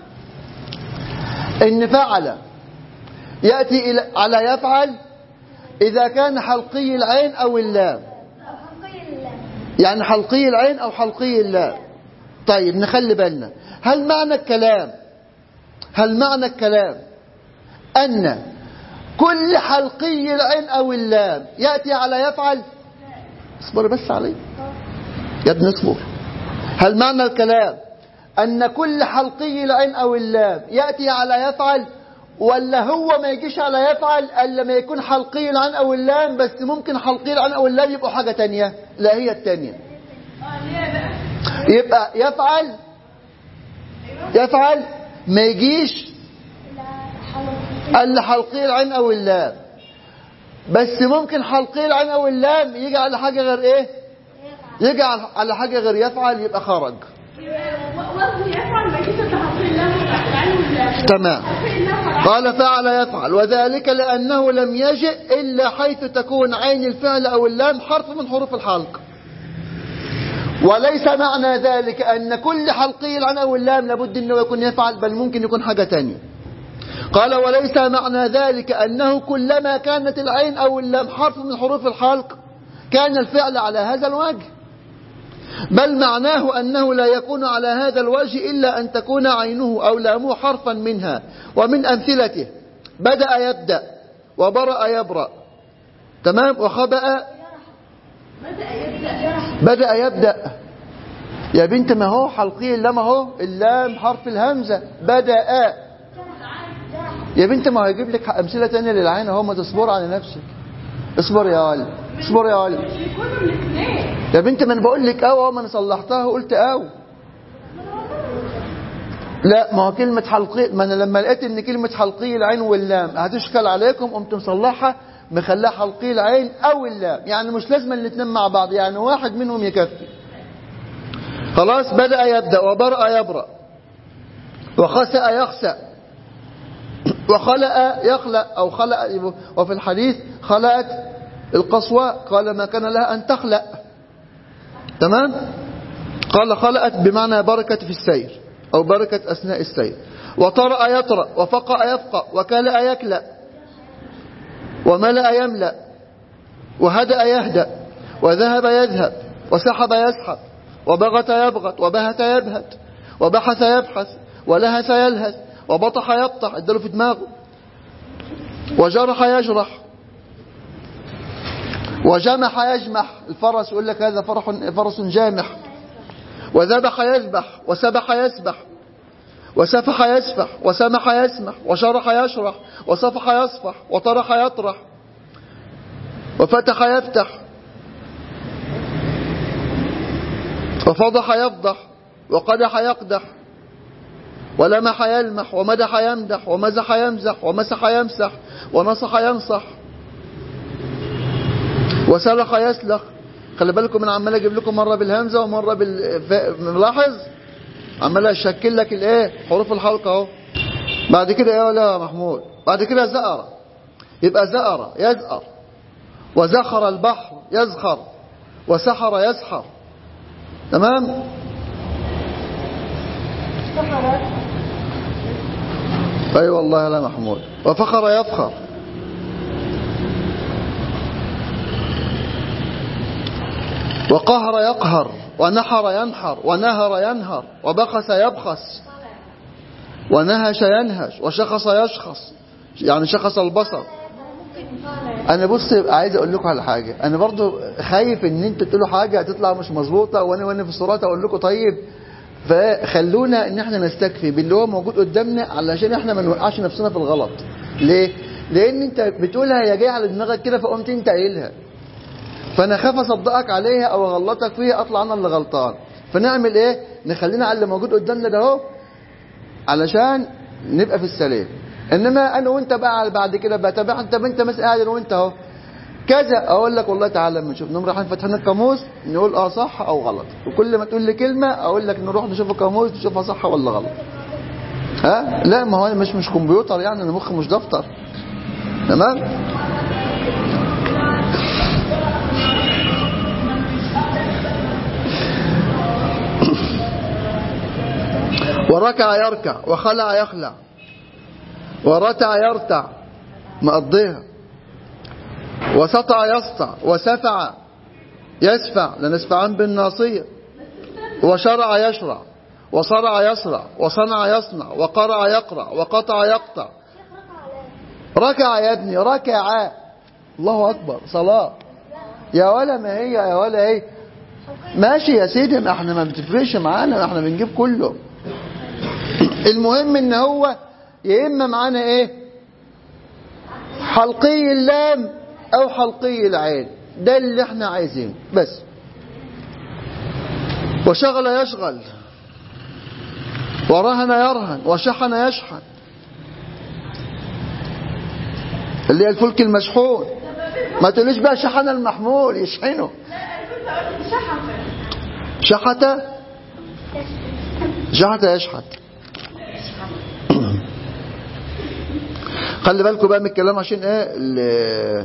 ان فعل ياتي الى على يفعل اذا كان حلقي العين او اللام يعني حلقي العين او حلقي اللام طيب نخلي بالنا هل معنى الكلام هل معنى الكلام أن كل حلقي العين أو اللام يأتي على يفعل اصبر بس علي يا ابن اصبر هل معنى الكلام أن كل حلقي العين أو اللام يأتي على يفعل ولا هو ما يجيش على يفعل الا ما يكون حلقي العين او اللام بس ممكن حلقي العين او اللام يبقوا حاجة تانية لا هي التانية اه ليه بقى يبقى يفعل يفعل ما يجيش الا حلقي العين او اللام بس ممكن حلقي العين او اللام يجي على حاجة غير ايه يجي على- على حاجة غير يفعل يبقى خرج وزن يفعل ما يجيش تحقيق الله العين والله تمام تحقيق الله قال فعل يفعل وذلك لأنه لم يجئ إلا حيث تكون عين الفعل أو اللام حرف من حروف الحلق وليس معنى ذلك أن كل حلقي العين أو اللام لابد أنه يكون يفعل بل ممكن يكون حاجة تانية قال وليس معنى ذلك أنه كلما كانت العين أو اللام حرف من حروف الحلق كان الفعل على هذا الوجه بل معناه أنه لا يكون على هذا الوجه إلا أن تكون عينه أو لامه حرفا منها ومن أمثلته بدأ يبدأ وبرأ يبرأ تمام وخبأ بدأ يبدأ بدأ يبدأ يا بنت ما هو حلقي اللام اهو اللام حرف الهمزة بدأ يا بنت ما هيجيب لك أمثلة تانية للعين اهو ما تصبر على نفسك اصبر يا علي اصبر يا علي يكونوا الاثنين يا بنت ما انا بقول لك او اهو ما انا صلحتها وقلت او لا ما هو كلمة حلقي ما انا لما لقيت ان كلمة حلقي العين واللام هتشكل عليكم قمت مصلحها مخليها حلقي العين او اللام يعني مش لازم الاثنين مع بعض يعني واحد منهم يكفي خلاص بدأ يبدأ وبرأ يبرأ وخسأ يخسأ وخلق يخلق أو خلق وفي الحديث خلقت القصواء قال ما كان لها أن تخلق تمام قال خلقت بمعنى بركة في السير أو بركة أثناء السير وطرأ يطرأ وفقأ يفقأ وكلأ يكلأ وملأ يملأ وهدأ يهدأ وذهب يذهب وسحب يسحب وبغت يبغت وبهت يبهت وبحث يبحث ولهث يلهث وبطح يبطح اداله في دماغه وجرح يجرح وجمح يجمح الفرس يقول لك هذا فرح فرس جامح وذبح يذبح وسبح يسبح وسفح يسفح وسمح يسمح وشرح يشرح وصفح يصفح وطرح يطرح وفتح يفتح وفضح يفضح وقدح يقدح ولمح يلمح ومدح يمدح ومزح يمزح ومسح يمسح ونصح ينصح وسلخ يسلخ خلي بالكم من عمال اجيب لكم مره بالهمزه ومره بال ملاحظ عمال اشكل لك الايه حروف الحلقه اهو بعد كده ايه ولا يا محمود بعد كده زأر يبقى زأر يزأر وزخر البحر يزخر وسحر يسحر تمام اي والله لا محمود وفخر يفخر وقهر يقهر ونحر ينحر ونهر ينهر وبخس يبخس ونهش ينهش وشخص يشخص يعني شخص البصر انا بص عايز اقول لكم على حاجه انا برضو خايف ان انتوا تقولوا حاجه تطلع مش مظبوطه وانا وانا في الصورات اقول لكم طيب فخلونا ان احنا نستكفي باللي هو موجود قدامنا علشان احنا ما نوقعش نفسنا في الغلط ليه لان انت بتقولها هي جايه على دماغك كده فقمت انت قايلها فانا خاف اصدقك عليها او اغلطك فيها اطلع انا اللي غلطان فنعمل ايه نخلينا على اللي موجود قدامنا ده اهو علشان نبقى في السلام انما انا وانت بقى بعد كده بقى طب انت انت مثلا قاعد انا وانت اهو كذا اقول لك والله تعالى لما نشوف نقوم رايحين فاتحين القاموس نقول اه صح او غلط وكل ما تقول لي كلمه اقول لك نروح نشوف القاموس نشوفها صح ولا غلط ها لا ما هو انا مش مش كمبيوتر يعني انا مخي مش دفتر تمام وركع يركع وخلع يخلع ورتع يرتع مقضيها وسطع يسطع وسفع يسفع لنسفعان بالناصية وشرع يشرع وصرع يصرع وصنع يصنع وقرع يقرع وقطع يقطع ركع يا ابني ركع الله أكبر صلاة يا ولا ما هي يا ولا ايه ماشي يا سيدي ما احنا ما بتفرقش معانا ما احنا بنجيب كله المهم ان هو يا اما معانا ايه حلقي اللام او حلقي العين ده اللي احنا عايزينه بس وشغل يشغل ورهن يرهن وشحن يشحن اللي هي الفلك المشحون ما تقوليش بقى شحن المحمول يشحنه شحت شحت يشحت خلي بالكم بقى من الكلام عشان ايه اللي,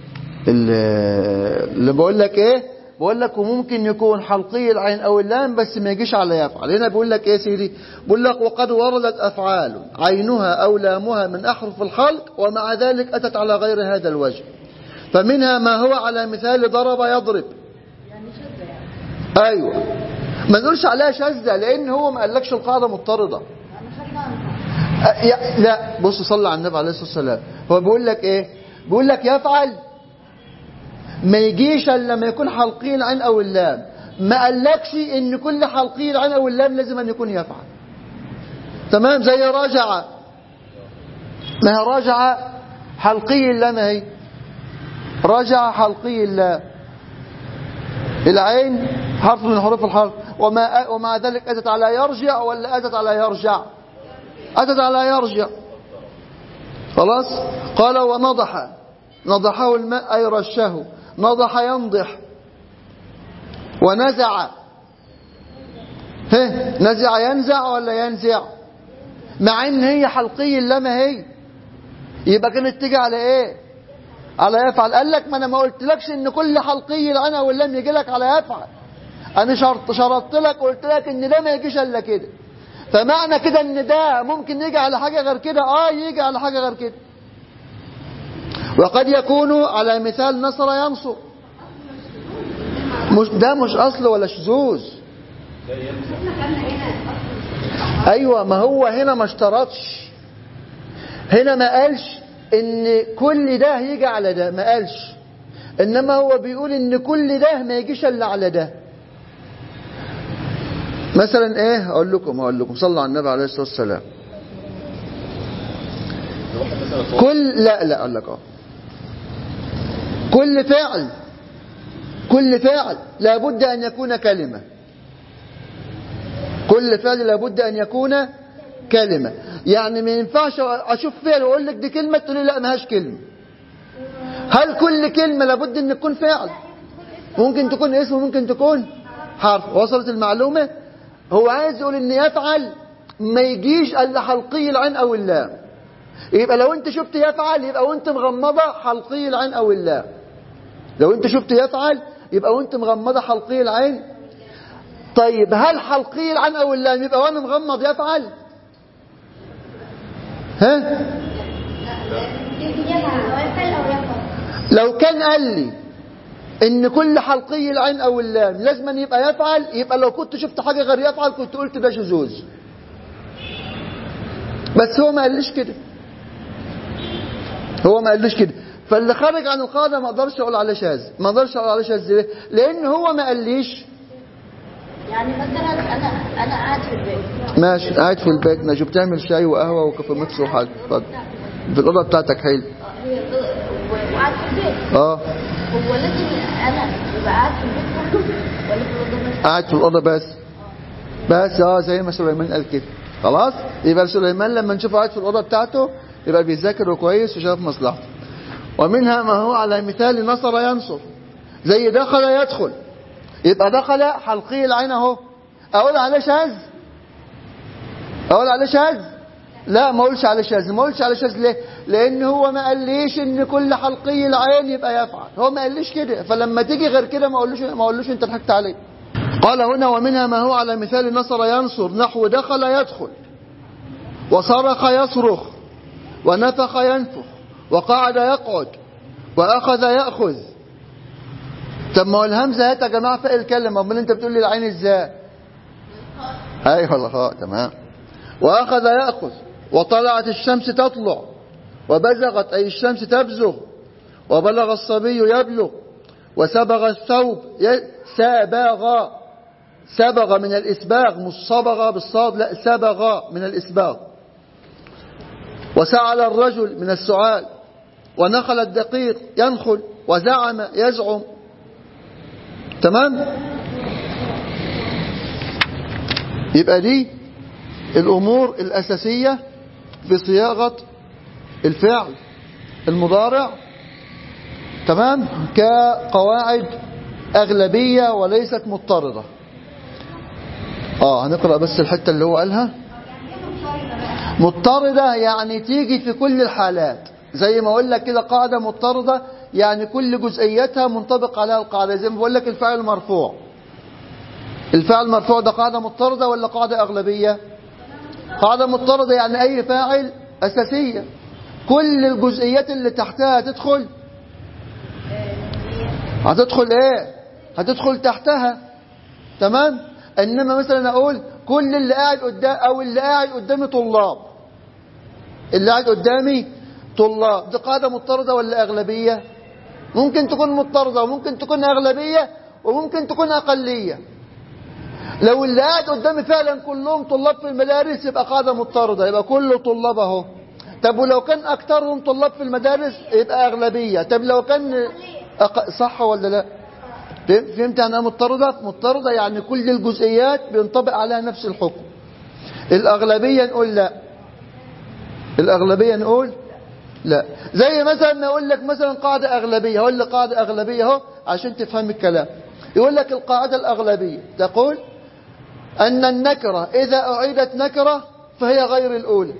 اللي بقول لك ايه بقول لك وممكن يكون حلقي العين او اللام بس ما يجيش على يفعل هنا بقول لك ايه يا سيدي بقول لك وقد وردت افعال عينها او لامها من احرف الخلق ومع ذلك اتت على غير هذا الوجه فمنها ما هو على مثال ضرب يضرب ايوه ما نقولش عليها شاذة لان هو ما قالكش القاعده مضطرده أه، يا- لا بص صلى على النبي عليه الصلاه والسلام هو بيقول لك ايه بيقول لك يفعل ما يجيش الا لما يكون حلقي العين او اللام ما قالكش ان كل حلقي العين او اللام لازم ان يكون يفعل تمام زي راجع ما هي راجع حلقي اللام اهي رجع حلقي اللام العين حرف من حروف الحرف وما ومع ذلك أتت على يرجع ولا أتت على يرجع أتت على يرجع خلاص قال ونضح نضحه الماء أي رشه نضح ينضح ونزع هه نزع ينزع ولا ينزع مع ان هي حلقي اللام هي يبقى كانت تيجي على ايه على يفعل قال لك ما انا ما قلتلكش ان كل حلقي العنا واللام يجي لك على يفعل انا شرط شرطت لك قلت لك ان ده ما يجيش الا كده فمعنى كده ان ده ممكن يجي على حاجه غير كده اه يجي على حاجه غير كده وقد يكون على مثال نصر ينصر مش ده مش اصل ولا شذوذ ايوه ما هو هنا ما اشترطش هنا ما قالش ان كل ده يجي على ده ما قالش انما هو بيقول ان كل ده ما يجيش الا على ده مثلا ايه اقول لكم اقول لكم صلوا على النبي عليه الصلاه والسلام واحد مثلا صوت كل لا لا اقول لك اهو كل فعل كل فعل لابد ان يكون كلمه كل فعل لابد ان يكون كلمه يعني ما ينفعش اشوف فعل واقول لك دي كلمه تقول لي لا ما هاش كلمه هل كل كلمه لابد ان تكون فعل ممكن تكون اسم وممكن تكون حرف وصلت المعلومه هو عايز يقول ان يفعل ما يجيش الا حلقي العين او اللام يبقى لو انت شفت يفعل يبقى وانت مغمضة حلقي العين او اللام لو انت شفت يفعل يبقى وانت مغمضة حلقي العين طيب هل حلقي العين او اللام يبقى وانا مغمض يفعل ها لو كان قال لي ان كل حلقي العين او اللام لازم أن يبقى يفعل يبقى لو كنت شفت حاجة غير يفعل كنت قلت ده شذوذ بس هو ما قاليش كده هو ما قاليش كده فاللي خارج عن القاعده ما اقدرش اقول عليه شاذ ما اقدرش اقول عليه شاذ ليه لان هو ما قاليش يعني مثلا انا انا قاعد في البيت ماشي قاعد في البيت ماشي بتعمل شاي وقهوه وكافيه ميكس وحاجه اتفضل في الاوضه بتاعتك حلو آه، هي الأوضة- وقاعد في البيت اه هو لازم انا يبقى قاعد في البيت كله ولا في الاوضه بس قاعد في الاوضه بس بس اه زي ما سليمان قال كده خلاص يبقى سليمان لما نشوفه قاعد في الاوضه بتاعته يبقى بيذاكر كويس وشاف مصلحته ومنها ما هو على مثال نصر ينصر زي دخل يدخل يبقى دخل حلقي العين اهو اقول عليه شاذ اقول عليه شاذ لا ما اقولش عليه شاذ ما اقولش عليه شاذ ليه لان هو ما قاليش ان كل حلقي العين يبقى يفعل هو ما قاليش كده فلما تيجي غير كده ما اقولوش ما اقولوش انت ضحكت عليه قال هنا ومنها ما هو على مثال نصر ينصر نحو دخل يدخل وصرخ يصرخ ونفخ ينفخ وقعد يقعد وأخذ يأخذ طب ما هو الهمزة هات يا جماعة فاء الكلمة امال انت بتقول لي العين ازاي أيوة الخاء تمام وأخذ يأخذ وطلعت الشمس تطلع وبزغت أي الشمس تبزغ وبلغ الصبي يبلغ وسبغ الثوب ي- سبغ سبغ من الإسباغ مش صبغ بالصاد لا سبغ من الإسباغ وسعل الرجل من السعال ونخل الدقيق ينخل وزعم يزعم تمام يبقى دي الأمور الأساسية في صياغة الفعل المضارع تمام كقواعد أغلبية وليست مضطردة اه هنقرأ بس الحتة اللي هو قالها مضطردة يعني تيجي في كل الحالات زي ما اقول لك كده قاعدة مضطردة يعني كل جزئياتها منطبق عليها القاعدة زي ما بقول لك الفعل المرفوع الفعل المرفوع ده قاعدة مضطردة ولا قاعدة أغلبية قاعدة مضطردة يعني أي فاعل أساسية كل الجزئيات اللي تحتها هتدخل هتدخل ايه هتدخل تحتها تمام انما مثلا اقول كل اللي قاعد قدام او اللي قاعد قدامي طلاب اللي قاعد قدامي طلاب دي قاعدة مضطردة ولا أغلبية ممكن تكون مضطردة وممكن تكون أغلبية وممكن تكون أقلية لو اللي قاعد قدامي فعلا كلهم طلاب في المدارس يبقى قاعدة مضطردة يبقى كله طلاب اهو طب ولو كان أكثرهم طلاب في المدارس يبقى أغلبية طب لو كان أق... صح ولا لا فهم- فهمت أنها مضطردة مضطردة يعني كل الجزئيات بينطبق عليها نفس الحكم الأغلبية نقول لا الأغلبية نقول لا زي مثلا ما اقول لك مثلا قاعدة أغلبية هقول لك قاعدة أغلبية اهو عشان تفهم الكلام يقول لك القاعدة الأغلبية تقول أن النكرة إذا أعيدت نكرة فهي غير الأولى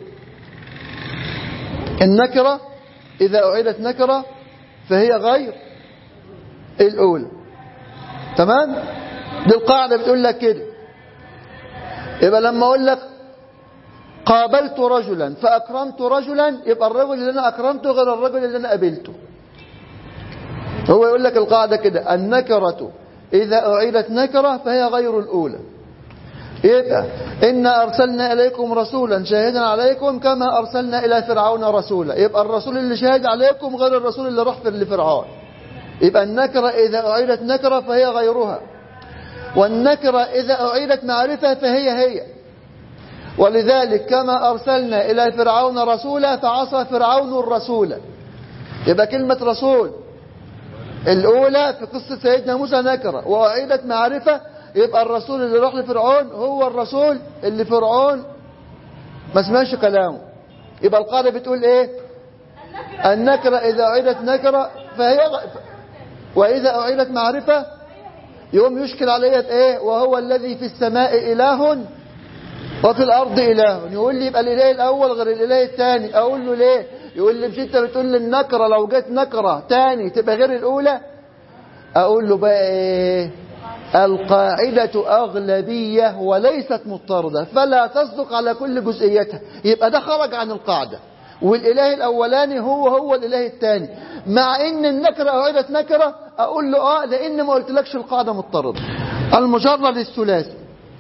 النكرة إذا أعيدت نكرة فهي غير الأولى تمام دي القاعدة بتقول لك كده يبقى لما أقول لك قابلت رجلا فأكرمت رجلا يبقى الرجل اللي أنا أكرمته غير الرجل اللي أنا قابلته هو يقول لك القاعدة كده النكرة إذا أعيدت نكرة فهي غير الأولى يبقى إنا أرسلنا إليكم رسولا شاهدا عليكم كما أرسلنا إلى فرعون رسولا يبقى الرسول اللي شاهد عليكم غير الرسول اللي راح في لفرعون يبقى النكرة إذا أعيدت نكرة فهي غيرها والنكرة إذا أعيدت معرفة فهي هي ولذلك كما أرسلنا إلى فرعون رسولا فعصى فرعون الرسول يبقى كلمة رسول الأولى في قصة سيدنا موسى نكرة وأعيدت معرفة يبقى الرسول اللي راح لفرعون هو الرسول اللي فرعون ما سمعش كلامه يبقى القاعدة بتقول ايه النكرة إذا أعيدت نكرة فهي غ... وإذا أعيدت معرفة يوم يشكل عليها ايه وهو الذي في السماء إله وفي الأرض إله يقول لي يبقى الإله الأول غير الإله الثاني أقول له ليه يقول لي مش أنت بتقول لي النكرة لو جت نكرة تاني تبقى غير الأولى أقول له بقى إيه القاعدة أغلبية وليست مضطردة فلا تصدق على كل جزئيتها يبقى ده خرج عن القاعدة والإله الأولاني هو هو الإله الثاني مع إن النكرة أعيدت نكرة أقول له آه لأن ما قلتلكش القاعدة مضطردة المجرد الثلاثي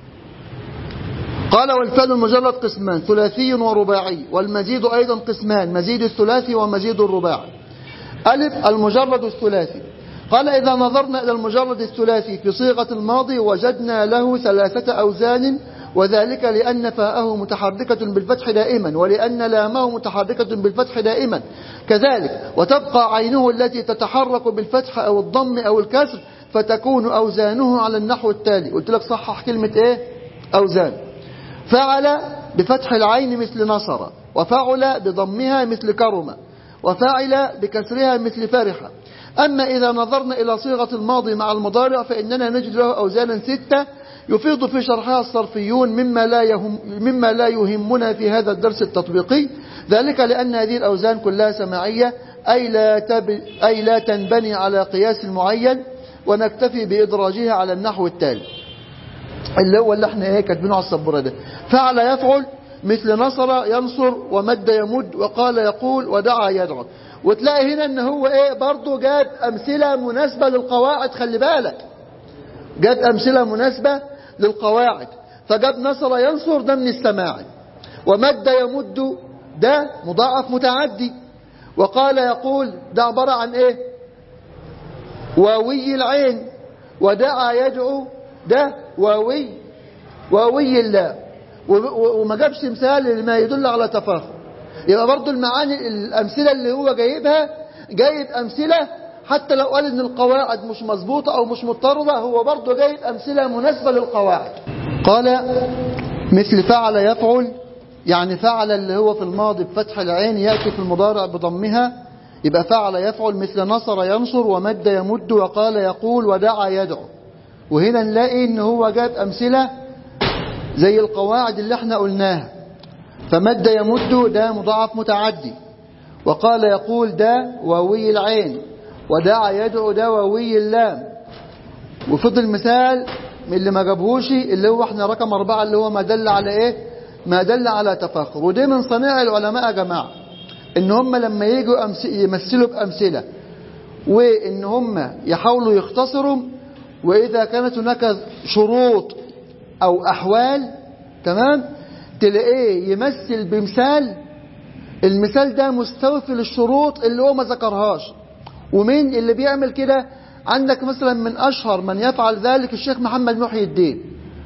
قال والفعل المجرد قسمان ثلاثي ورباعي والمزيد أيضا قسمان مزيد الثلاثي ومزيد الرباعي ألف المجرد الثلاثي قال إذا نظرنا إلى المجرد الثلاثي في صيغة الماضي وجدنا له ثلاثة أوزان وذلك لأن فاءه متحركة بالفتح دائما ولأن لامه متحركة بالفتح دائما كذلك وتبقى عينه التي تتحرك بالفتح أو الضم أو الكسر فتكون أوزانه على النحو التالي قلت لك صحح كلمة إيه أوزان فعل بفتح العين مثل نصر وفعل بضمها مثل كرم وفعل بكسرها مثل فرح أما إذا نظرنا إلى صيغة الماضي مع المضارع فإننا نجد له أوزانا ستة يفيض في شرحها الصرفيون مما لا, يهم مما لا يهمنا في هذا الدرس التطبيقي ذلك لأن هذه الأوزان كلها سماعية أي لا, تب أي لا تنبني على قياس معين ونكتفي بإدراجها على النحو التالي اللي هو اللي احنا ايه كاتبينه على السبوره ده فعل يفعل مثل نصر ينصر ومد يمد وقال يقول ودعا يدعو وتلاقي هنا ان هو ايه برضه جاب امثله مناسبه للقواعد خلي بالك جاب امثله مناسبه للقواعد فجاب نصر ينصر ده من السماع ومد يمد ده مضاعف متعدي وقال يقول ده عبارة عن ايه واوي العين ودعا يدعو ده واوي واوي الله و- و- وما جابش مثال لما يدل على تفاخر يبقى برضو المعاني الأمثلة اللي هو جايبها جايب أمثلة حتى لو قال إن القواعد مش مظبوطة أو مش مضطردة هو برضو جايب أمثلة مناسبة للقواعد قال مثل فعل يفعل يعني فعل اللي هو في الماضي بفتح العين يأتي في المضارع بضمها يبقى فعل يفعل مثل نصر ينصر ومد يمد وقال يقول ودعا يدعو وهنا نلاقي ان هو جاب أمثلة زي القواعد اللي احنا قلناها فمد يمد ده مضاعف متعدي وقال يقول ده واوي العين ودعا يدعو ده واوي اللام وفضل مثال من اللي ما جابهوش اللي هو احنا رقم أربعة اللي هو ما دل على ايه ما دل على تفاخر ودي من صنيع العلماء يا جماعة ان هم لما يجوا أمس- يمثلوا بأمثلة وان هم يحاولوا يختصروا واذا كانت هناك شروط او احوال تمام تلاقيه يمثل بمثال المثال ده مستوفي للشروط اللي هو ما ذكرهاش ومين اللي بيعمل كده عندك مثلا من اشهر من يفعل ذلك الشيخ محمد محي الدين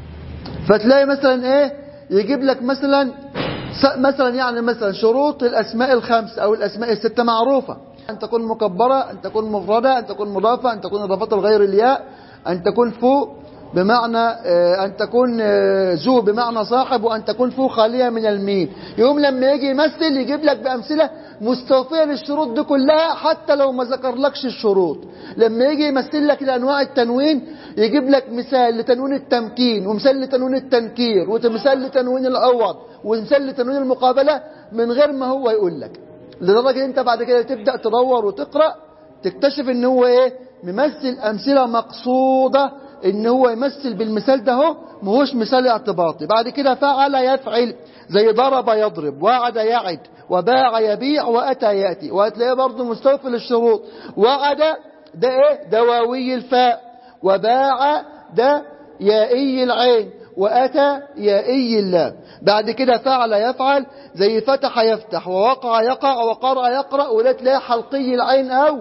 فتلاقي مثلا ايه يجيب لك مثلا س- مثلا يعني مثلا شروط الاسماء الخمس او الاسماء الستة معروفة ان تكون مكبرة ان تكون مفردة ان تكون مضافة ان تكون اضافة الغير الياء ان تكون فوق بمعنى آه، أن تكون آه، ذو بمعنى صاحب وأن تكون فوق خالية من الميم يوم لما يجي يمثل يجيب لك بأمثلة مستوفية للشروط دي كلها حتى لو ما ذكرلكش الشروط لما يجي يمثل لك لأنواع التنوين يجيب لك مثال لتنوين التمكين ومثال لتنوين التنكير ومثال لتنوين الأوض ومثال لتنوين المقابلة من غير ما هو يقول لك لدرجة انت بعد كده تبدأ تدور وتقرأ تكتشف ان هو ايه ممثل امثلة مقصودة ان هو يمثل بالمثال ده هو مهوش مثال اعتباطي بعد كده فعل يفعل زي ضرب يضرب وعد يعد وباع يبيع واتى ياتي وهتلاقيه برضه مستوفي للشروط وعد ده ايه دواوي الفاء وباع ده يائي العين وأتى يائي اللام بعد كده فعل يفعل زي فتح يفتح ووقع يقع وقرأ يقرأ وده تلاقي حلقي العين أو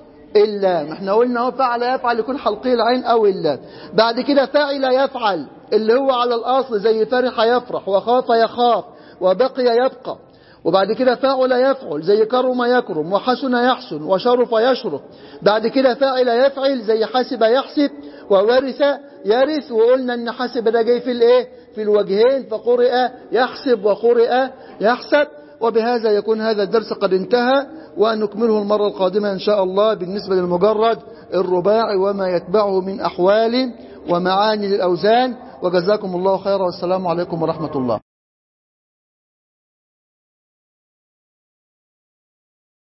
اللام احنا قلنا هو فعل يفعل يكون حلقي العين أو اللام بعد كده فعل يفعل اللي هو على الأصل زي فرح يفرح وخاف يخاف وبقي يبقى وبعد كده فاعل يفعل زي كرم يكرم وحسن يحسن وشرف يشرف بعد كده فاعل يفعل زي حسب يحسب وورث يرث وقلنا ان حسب ده جاي في الايه في الوجهين فقرئ يحسب وقرئ يحسب وبهذا يكون هذا الدرس قد انتهى ونكمله المرة القادمة إن شاء الله بالنسبة للمجرد الرباعي وما يتبعه من أحوال ومعاني للأوزان وجزاكم الله خيرا والسلام عليكم ورحمة الله